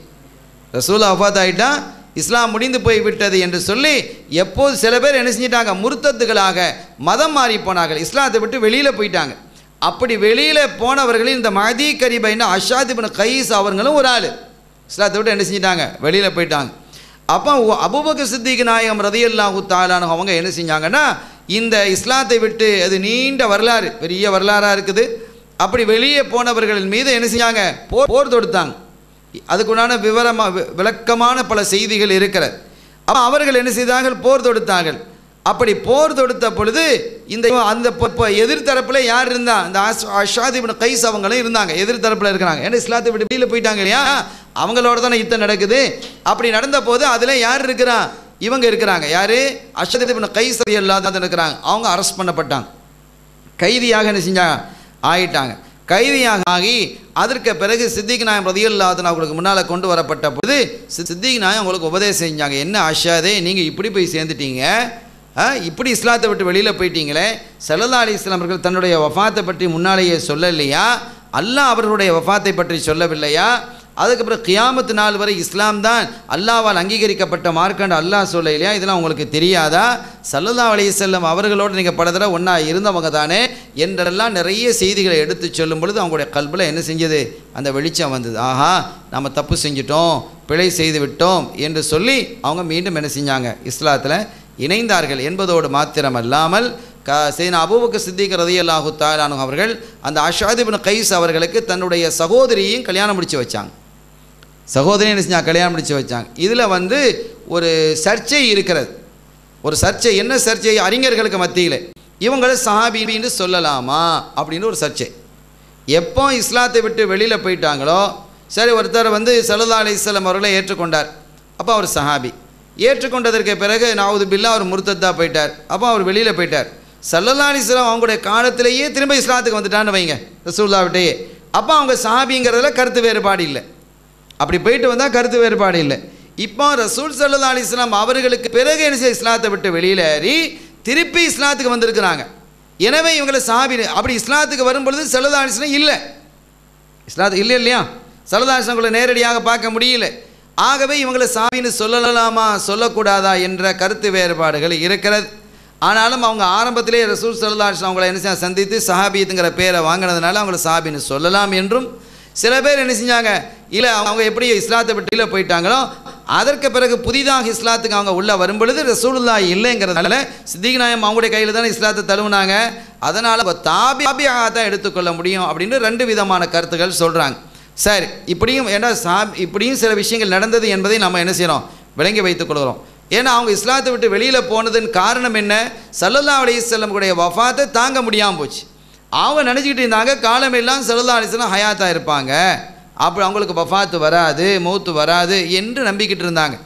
ரசூலா வஃபாத் ஆகிட்டா இஸ்லாம் முடிந்து போய் விட்டது என்று சொல்லி எப்போது சில பேர் என்ன செஞ்சிட்டாங்க முர்த்தத்துகளாக மதம் மாறி போனார்கள் இஸ்லாத்தை விட்டு வெளியில் போயிட்டாங்க அப்படி வெளியில் போனவர்களில் இந்த மதி கரிபைன்னு அஷாதிபின் கைஸ் அவர்களும் ஒரு ஆள் இஸ்லாத்தை விட்டு என்ன செஞ்சிட்டாங்க வெளியில் போயிட்டாங்க அப்போ அபுபக்க சித்திக் நாயகம் ரதியல்லாஹு தாலான அவங்க என்ன செஞ்சாங்கன்னா இந்த இஸ்லாத்தை விட்டு அது நீண்ட வரலாறு பெரிய வரலாறாக இருக்குது அப்படி வெளியே போனவர்களின் மீது என்ன செஞ்சாங்க போர் போர் தொடுத்தாங்க அதுக்குண்டான விவரமாக விளக்கமான பல செய்திகள் இருக்கிறது அப்போ அவர்கள் என்ன செய்தார்கள் போர் தொடுத்தார்கள் அப்படி போர் தொடுத்த பொழுது இந்த அந்த எதிர்த்தரப்பில் யார் இருந்தா இந்த அஷாதிபின் கைஸ் அவங்களும் இருந்தாங்க எதிர்த்தரப்பில் இருக்கிறாங்க ஏன்னா இஸ்லாத்தை விட்டு வெளியில் போயிட்டாங்க இல்லையா அவங்களோட தானே யுத்தம் நடக்குது அப்படி நடந்த போது அதில் யார் இருக்கிறா இவங்க இருக்கிறாங்க யார் அஷதிபின் கைஸ் இல்லாத இருக்கிறாங்க அவங்க அரெஸ்ட் பண்ணப்பட்டாங்க கைதியாக என்ன செஞ்சாங்க ஆயிட்டாங்க கைதியாக ஆகி அதற்கு பிறகு சித்திக் நாயம் ரதியுல்லாதன் அவங்களுக்கு முன்னால் கொண்டு வரப்பட்ட பொழுது சித்திக் நாயம் அவங்களுக்கு உபதேசம் செஞ்சாங்க என்ன ஆஷாதே நீங்கள் இப்படி போய் சேர்ந்துட்டீங்க இப்படி இஸ்லாத்தை விட்டு வெளியில் போயிட்டீங்களே சல்லல்லா அலி இஸ்லாம் அவர்கள் தன்னுடைய வஃபாத்தை பற்றி முன்னாலேயே சொல்லலையா அல்லாஹ் அவர்களுடைய வஃபாத்தை பற்றி சொல்லவில்லையா அதுக்கப்புறம் கியாமத்து நாள் வரை இஸ்லாம் தான் அல்லாவால் அங்கீகரிக்கப்பட்ட மார்க்கண்ட் அல்லாஹ் சொல்ல இல்லையா இதெல்லாம் உங்களுக்கு தெரியாதா சல்லல்லா அலிசல்லம் அவர்களோடு நீங்கள் பல தடவை ஒன்றா இருந்தவங்க தானே என்றெல்லாம் நிறைய செய்திகளை எடுத்து சொல்லும் பொழுது அவங்களுடைய கல்பில் என்ன செஞ்சது அந்த வெளிச்சம் வந்தது ஆஹா நம்ம தப்பு செஞ்சிட்டோம் பிழை செய்து விட்டோம் என்று சொல்லி அவங்க மீண்டும் என்ன செஞ்சாங்க இஸ்லாத்தில் இணைந்தார்கள் என்பதோடு மாத்திரமல்லாமல் க சீன அபூபக்க சித்திக் ரதியல்லாஹு தாலானு அவர்கள் அந்த அஷாதிபின் கைஸ் அவர்களுக்கு தன்னுடைய சகோதரியையும் கல்யாணம் முடித்து வச்சாங்க சகோதரியும் என்ன செஞ்சாங்க கல்யாணம் முடித்து வச்சாங்க இதில் வந்து ஒரு சர்ச்சை இருக்கிறது ஒரு சர்ச்சை என்ன சர்ச்சை அறிஞர்களுக்கு மத்தியில் இவங்களை சஹாபின்னு சொல்லலாமா அப்படின்னு ஒரு சர்ச்சை எப்போ இஸ்லாத்தை விட்டு வெளியில் போயிட்டாங்களோ சரி ஒருத்தர் வந்து சல்லா அலிஸ்லாம் அவர்களை ஏற்றுக்கொண்டார் அப்போ அவர் சஹாபி ஏற்றுக்கொண்டதற்கு பிறகு நாவது பில்லா அவர் முருத்தத்தா போயிட்டார் அப்போ அவர் வெளியில் போயிட்டார் சல்லல்லா அலிஸ்லாம் அவங்களுடைய காலத்திலேயே திரும்ப இஸ்லாத்துக்கு வந்துட்டான்னு வைங்க ரசூல்லாவிட்டையே அப்போ அவங்க சஹாபிங்கிறதுல கருத்து வேறுபாடு இல்லை அப்படி போயிட்டு வந்தால் கருத்து வேறுபாடு இல்லை இப்போ ரசூல் சல்லா அலிஸ்லாம் அவர்களுக்கு பிறகு என்ன செய்ய இஸ்லாத்தை விட்டு வெளியில் ஏறி திருப்பி இஸ்லாத்துக்கு வந்திருக்கிறாங்க எனவே இவங்களை சாபி அப்படி இஸ்லாத்துக்கு வரும்பொழுது சல்லா அலிஸ்லாம் இல்லை இஸ்லாத்து இல்லை இல்லையா சல்லா அலிஸ்லாம்களை நேரடியாக பார்க்க முடியல ஆகவே இவங்களை சாமின்னு சொல்லலாமா சொல்லக்கூடாதா என்ற கருத்து வேறுபாடுகள் இருக்கிறது ஆனாலும் அவங்க ஆரம்பத்திலே ரசூல் சல்லா அலிஸ்லாம் அவங்களை என்ன செஞ்சா சந்தித்து சஹாபியத்துங்கிற பேரை வாங்கினதுனால அவங்கள சாபின்னு சொல்லலாம் என்றும் சில பேர் என்ன செஞ்சாங்க இல்லை அவங்க எப்படி இஸ்லாத்தை விட்டு இல்லை போயிட்டாங்களோ அதற்கு பிறகு புதிதாக இஸ்லாத்துக்கு அவங்க உள்ளே வரும்பொழுது ரசூலுல்லா இல்லைங்கிறதுனால சித்திக் நாயம் அவங்களுடைய கையில் தானே இஸ்லாத்தை தழுவுனாங்க அதனால் தாபியாக தான் எடுத்துக்கொள்ள முடியும் அப்படின்னு ரெண்டு விதமான கருத்துக்கள் சொல்கிறாங்க சரி இப்படியும் ஏன்னா சா இப்படியும் சில விஷயங்கள் நடந்தது என்பதை நம்ம என்ன செய்கிறோம் விளங்கி வைத்துக் கொள்கிறோம் ஏன்னா அவங்க இஸ்லாத்தை விட்டு வெளியில் போனதன் காரணம் என்ன சல்லல்லா அலிஸ்லமுடைய வஃபாத்தை தாங்க முடியாமல் போச்சு அவங்க நினச்சிக்கிட்டு இருந்தாங்க காலமெல்லாம் சல்லல்லா அலிஸ்லாம் ஹயாத்தாக இருப்பாங்க அப்படி அவங்களுக்கு வஃபாத்து வராது மௌத்து வராது என்று நம்பிக்கிட்டு இருந்தாங்க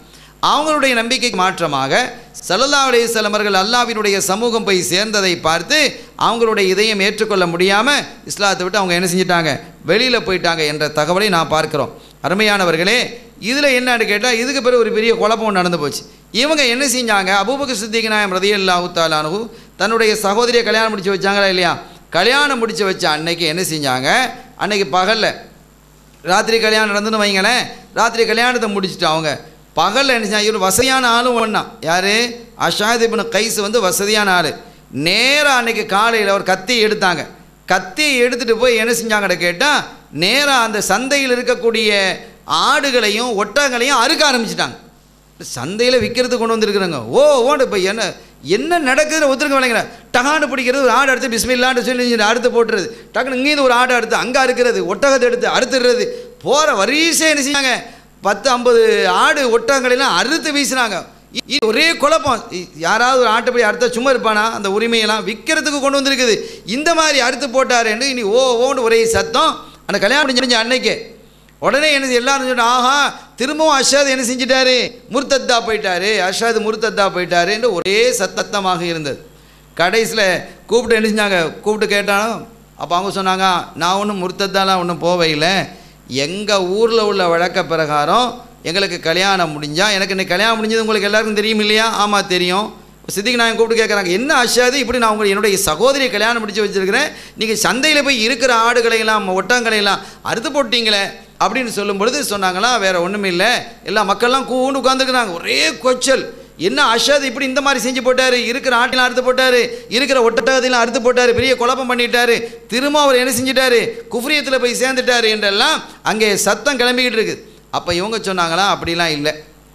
அவங்களுடைய நம்பிக்கைக்கு மாற்றமாக சல்லல்லா அலைஹிஸ்ஸலாம் அவர்கள் அல்லாவினுடைய சமூகம் போய் சேர்ந்ததை பார்த்து அவங்களுடைய இதயம் ஏற்றுக்கொள்ள முடியாமல் இஸ்லாத்தை விட்டு அவங்க என்ன செஞ்சிட்டாங்க வெளியில் போயிட்டாங்க என்ற தகவலை நான் பார்க்கிறோம் அருமையானவர்களே இதில் என்னன்னு கேட்டால் இதுக்கு பிறகு ஒரு பெரிய குழப்பம் நடந்து போச்சு இவங்க என்ன செஞ்சாங்க அபூபக்கர் சித்திக் நாயம் ரதி அல்லாஹு தாலானு தன்னுடைய சகோதரியை கல்யாணம் முடிச்சு வச்சாங்களா இல்லையா கல்யாணம் முடிச்சு வச்ச அன்னைக்கு என்ன செஞ்சாங்க அன்னைக்கு பகலில் ராத்திரி கல்யாணம் நடந்துன்னு வைங்களேன் ராத்திரி கல்யாணத்தை முடிச்சுட்டு அவங்க பகலில் என்ன செஞ்சாங்க இவர் வசதியான ஆளும் ஒன்றா யார் அஷாத் இப்னு கைஸ் வந்து வசதியான ஆள் நேராக அன்னைக்கு காலையில் ஒரு கத்தி எடுத்தாங்க கத்தியை எடுத்துகிட்டு போய் என்ன செஞ்சாங்கன்னு கேட்டால் நேராக அந்த சந்தையில் இருக்கக்கூடிய ஆடுகளையும் ஒட்டகங்களையும் அறுக்க ஆரம்பிச்சிட்டாங்க சந்தையில் விற்கிறது கொண்டு வந்திருக்கிறாங்க ஓ ஓண்டு இப்போ என்ன என்ன நடக்குதுன்னு ஒத்துருக்க விளைங்கிற டகாண்டு பிடிக்கிறது ஒரு ஆடு எடுத்து பிஸ்மில்லான்னு சொல்லி அறுத்து போட்டுறது டக்குனு இங்கேருந்து ஒரு ஆடு எடுத்து அங்கே அறுக்கிறது ஒட்டகத்தை எடுத்து அறுத்துடுறது போகிற வரிசை என்ன செஞ்சாங்க பத்து ஐம்பது ஆடு ஒட்டகங்களெல்லாம் அறுத்து வீசினாங்க இ- இ- ஒரே குழப்பம் இ- யாராவது ஒரு ஆட்டை போய் அறுத்தா சும்மா இருப்பானா அந்த உரிமையெல்லாம் விற்கிறதுக்கு கொண்டு வந்திருக்குது இந்த மாதிரி அறுத்து போட்டாருன்னு இனி ஓ ஓன்னு ஒரே சத்தம் அந்த கல்யாணம் முடிஞ்ச அன்னைக்கு உடனே என்ன செய்ய- எல்லாரும் சொன்னா ஆஹா திரும்பவும் அஷாத் என்ன செஞ்சிட்டாரு முர்த்தத்தா போயிட்டாரு அஷாத் முர்த்தத்தா போயிட்டாருன்னு ஒரே சத்தமாக இருந்தது கடைசியில் கூப்பிட்டு என்ன செஞ்சாங்க கூப்பிட்டு கேட்டாலும் அப்போ அவங்க சொன்னாங்க நான் ஒன்றும் முர்த்தத்தாலாம் ஒன்றும் போவையில் எங்கள் ஊரில் உள்ள வழக்க பிரகாரம் எங்களுக்கு கல்யாணம் முடிஞ்சா எனக்கு இன்னைக்கு கல்யாணம் முடிஞ்சது உங்களுக்கு எல்லாருக்கும் தெரியும் இல்லையா ஆமாம் தெரியும் சித்திக்கு நான் கூப்பிட்டு கேட்குறாங்க என்ன அஷாது இப்படி நான் உங்களை என்னுடைய சகோதரியை கல்யாணம் முடிச்சு வச்சிருக்கிறேன் நீங்கள் சந்தையில் போய் இருக்கிற ஆடுகளை எல்லாம் ஒட்டகங்களை எல்லாம் அறுத்து போட்டீங்களே அப்படின்னு சொல்லும் பொழுது சொன்னாங்களா வேற ஒன்றும் இல்லை எல்லா மக்கள்லாம் கூண்டு உட்காந்துருக்குறாங்க ஒரே கொச்சல் என்ன அஷாத் இப்படி இந்த மாதிரி செஞ்சு போட்டாரு இருக்கிற ஆட்டிலாம் அறுத்து போட்டாரு இருக்கிற ஒட்டகத்தையும் அறுத்து போட்டாரு பெரிய குழப்பம் பண்ணிட்டாரு திரும்ப அவர் என்ன செஞ்சிட்டாரு குஃப்ரியத்தில் போய் சேர்ந்துட்டாரு என்றெல்லாம் அங்கே சத்தம் கிளம்பிக்கிட்டு இருக்கு அப்போ இவங்க சொன்னாங்களா அப்படிலாம் இல்லை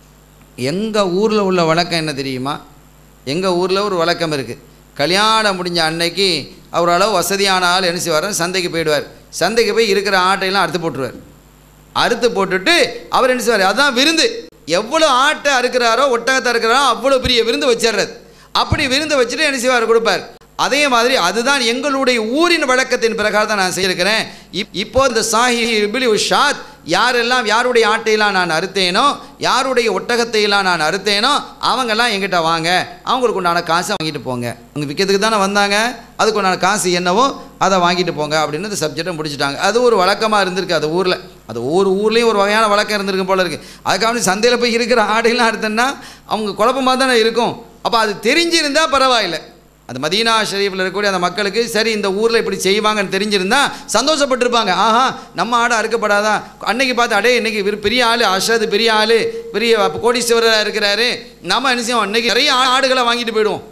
எங்கள் ஊரில் உள்ள வழக்கம் என்ன தெரியுமா எங்கள் ஊரில் ஒரு வழக்கம் இருக்குது கல்யாணம் முடிஞ்ச அன்னைக்கு அவர் அளவு வசதியான ஆள் என்ன செய்வார் சந்தைக்கு போயிடுவார் சந்தைக்கு போய் இருக்கிற ஆட்டையெல்லாம் அறுத்து போட்டுருவார் அறுத்து போட்டுட்டு அவர் என்ன செய்வார் அதான் விருந்து எவ்வளோ ஆட்டை அறுக்கிறாரோ ஒட்டகத்தை அறுக்கிறாரோ அவ்வளோ பெரிய விருந்து வச்சிடுறது அப்படி விருந்து வச்சுட்டு என்ன செய்வார் கொடுப்பார் அதே மாதிரி அதுதான் எங்களுடைய ஊரின் வழக்கத்தின் பிரகாரம் தான் நான் செய்திருக்கிறேன் இப் இப்போ இந்த சாஹி இபிலி ஷாத் யாரெல்லாம் யாருடைய ஆட்டையெல்லாம் நான் அறுத்தேனோ யாருடைய ஒட்டகத்தையெல்லாம் நான் அறுத்தேனோ அவங்கெல்லாம் எங்கிட்ட வாங்க அவங்களுக்கு உண்டான காசை வாங்கிட்டு போங்க அவங்க விற்கிறதுக்கு தானே வந்தாங்க அதுக்கு உண்டான காசு என்னவோ அதை வாங்கிட்டு போங்க அப்படின்னு இந்த சப்ஜெக்டை முடிச்சிட்டாங்க அது ஒரு வழக்கமாக இருந்திருக்கு அது ஊரில் அது ஒவ்வொரு ஊர்லேயும் ஒரு வகையான வழக்கம் இருந்திருக்கும் போல இருக்குது அதுக்காக சந்தையில் போய் இருக்கிற ஆடையெல்லாம் அறுத்தேன்னா அவங்க குழப்பமாக தானே இருக்கும் அப்போ அது தெரிஞ்சிருந்தா பரவாயில்லை அந்த மதீனா ஷரீஃபில் இருக்கக்கூடிய அந்த மக்களுக்கு சரி இந்த ஊரில் இப்படி செய்வாங்கன்னு தெரிஞ்சிருந்தா சந்தோஷப்பட்டிருப்பாங்க ஆஹா நம்ம ஆடு அறுக்கப்படாதா அன்னைக்கு பார்த்து அடே இன்னைக்கு இவர் பெரிய ஆள் அஷாது பெரிய ஆள் பெரிய கோடீஸ்வரராக இருக்கிறாரு நம்ம என்ன செய்வோம் இன்னைக்கு நிறைய ஆ- ஆடுகளை வாங்கிட்டு போயிடுவோம்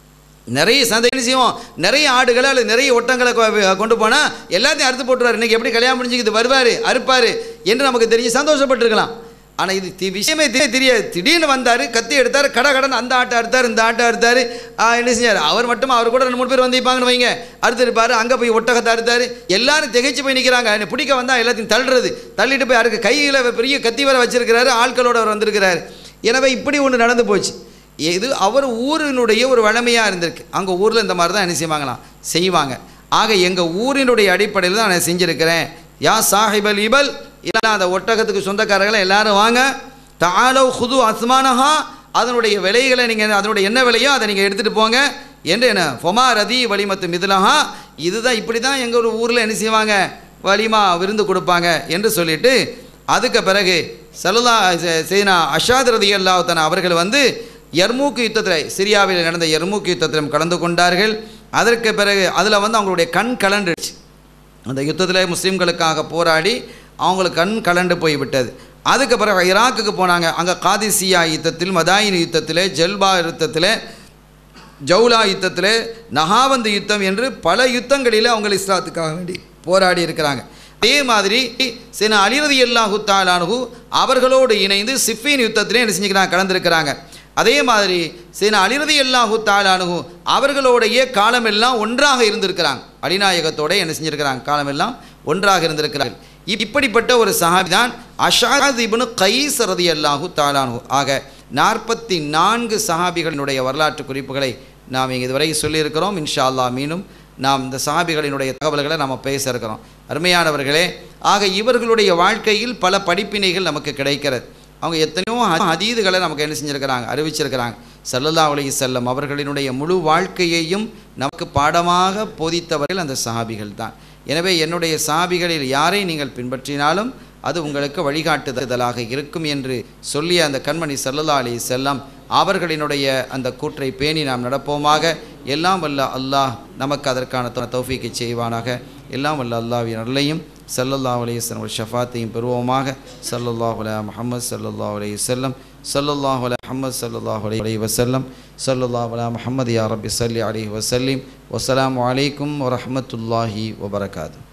நிறைய சந்தை என்ன செய்வோம் நிறைய ஆடுகளை அல்லது நிறைய ஒட்டங்களை கொ- கொண்டு போனால் எல்லாத்தையும் அறுத்து போட்டுருவார் இன்னைக்கு எப்படி கல்யாணம் முடிஞ்சுக்குது வருவார் அறுப்பார் என்று நமக்கு தெரிஞ்சு சந்தோஷப்பட்டிருக்கலாம் ஆனால் இது தி- விஷயமே தெரிய தெரியாது திடீர்னு வந்தார் கத்தி எடுத்தார் கட கடன் அந்த ஆட்டை அறுத்தார் இந்த ஆட்டை அறுத்தார் ஆ, என்ன செஞ்சார் அவர் மட்டும் அவர் கூட ரெண்டு மூணு பேர் வந்திருப்பாங்கன்னு வைங்க அறுத்திருப்பார் அங்கே போய் ஒட்டகத்தை அறுத்தார் எல்லாரும் திகைச்சு போய் நிற்கிறாங்க என்னை பிடிக்க வந்தால் எல்லாத்தையும் தள்ளுறது தள்ளிட்டு போய் அறுக்க கையில் பெரிய கத்தி வர வச்சிருக்கிறாரு ஆட்களோட அவர் வந்திருக்கிறாரு எனவே இப்படி ஒன்று நடந்து போச்சு இது அவர் ஊரினுடைய ஒரு வழமையாக இருந்திருக்கு அங்கே ஊரில் இந்த மாதிரி தான் என்ன செய்வாங்களாம் செய்வாங்க ஆக எங்கள் ஊரினுடைய அடிப்படையில் தான் நான் செஞ்சுருக்கிறேன் யா சாஹிபல் இபல் இல்லைன்னா அந்த ஒட்டகத்துக்கு சொந்தக்காரர்களை எல்லாரும் வாங்க தாலவ் ஹுது அஸ்மானஹா அதனுடைய விலைகளை நீங்கள் அதனுடைய என்ன விலையோ அதை நீங்கள் எடுத்துகிட்டு போங்க என்று என்ன ஃபொமா ரதி வலிமத்து மிதுலஹா இதுதான் இப்படி தான் எங்கள் ஊரில் என்ன செய்வாங்க வலிமா விருந்து கொடுப்பாங்க என்று சொல்லிட்டு அதுக்கு பிறகு சலுலா செய்னா அஷாத் ரதி அல்லாஹத்தன் அவர்கள் வந்து யர்மூக்கு யுத்தத்தில் சிரியாவில் நடந்த யர்மூக்கு யுத்தத்திலும் கலந்து கொண்டார்கள் அதற்கு பிறகு அதில் வந்து அவங்களுடைய கண் கலண்டுச்சு அந்த யுத்தத்தில் முஸ்லீம்களுக்காக போராடி அவங்களுக்கு கண் கலண்டு போய் விட்டது அதுக்கு பிறகு ஈராக்குக்கு போனாங்க அங்கே காதிசியா யுத்தத்தில் மதாயின் யுத்தத்தில் ஜெல்பா யுத்தத்தில் ஜவுலா யுத்தத்தில் நகாவந்து யுத்தம் என்று பல யுத்தங்களில் அவங்க இஸ்லாத்துக்காக வேண்டி போராடி இருக்கிறாங்க அதே மாதிரி சின அலிரதி அல்லாஹு தாலானு அவர்களோடு இணைந்து சிஃபின் யுத்தத்திலே என்ன செஞ்சுக்கிறாங்க கலந்துருக்கிறாங்க அதே மாதிரி சின அலிரதி அல்லாஹு தாலானு அவர்களுடைய காலமெல்லாம் ஒன்றாக இருந்திருக்கிறாங்க அலிநாயகத்தோட என்ன செஞ்சிருக்கிறாங்க காலமெல்லாம் ஒன்றாக இருந்திருக்கிறார்கள் இப்- இப்படிப்பட்ட ஒரு சஹாபி தான் அஷாத் இப்னு கைஸ் ரதி அல்லாஹு தாலானு ஆக நாற்பத்தி நான்கு சஹாபிகளினுடைய வரலாற்று குறிப்புகளை நாம் இங்கே இதுவரை சொல்லியிருக்கிறோம் இன்ஷா அல்லாஹ் மீண்டும் நாம் இந்த சஹாபிகளினுடைய தகவல்களை நாம் பேச இருக்கிறோம் அருமையானவர்களே ஆக இவர்களுடைய வாழ்க்கையில் பல படிப்பினைகள் நமக்கு கிடைக்கிறது அவங்க எத்தனையோ ஹ- ஹதீதுகளை நமக்கு என்ன செஞ்சுருக்கிறாங்க அறிவிச்சிருக்கிறாங்க ஸல்லல்லாஹு அலைஹி செல்லம் அவர்களினுடைய முழு வாழ்க்கையையும் நமக்கு பாடமாக போதித்தவர்கள் அந்த சஹாபிகள் தான் எனவே என்னுடைய சஹாபிகளில் யாரை நீங்கள் பின்பற்றினாலும் அது உங்களுக்கு வழிகாட்டுதலாக இருக்கும் என்று சொல்லிய அந்த கண்மணி ஸல்லல்லாஹு அலைஹி செல்லம் அவர்களினுடைய அந்த கூற்றை பேணி நாம் நடப்போமாக எல்லாம் வல்ல அல்லாஹ் நமக்கு அதற்கான தௌ- தௌஃபீக்கை செய்வானாக எல்லாம் வல்ல அல்லாஹ்வின் அருளையும் ஸல்லல்லாஹு அலைஹி வஸல்லம் ஒரு ஷஃபாத்தையும் பெறுவோமாக ஸல்லல்லாஹு அலா முஹம்மது ஸல்லல்லாஹு அலைஹி வஸல்லம் ஸல்லல்லாஹு அலா முஹம்மது ஸல்லல்லாஹு அலைஹி வஸல்லம் ஸல்லல்லாஹு அலா முஹம்மது யா ரப்பி ஸல்லி அலைஹி வஸல்லிம் வஸ்ஸலாமு அலைக்கும் வரஹ்மத்துல்லாஹி வபரகாத்துஹு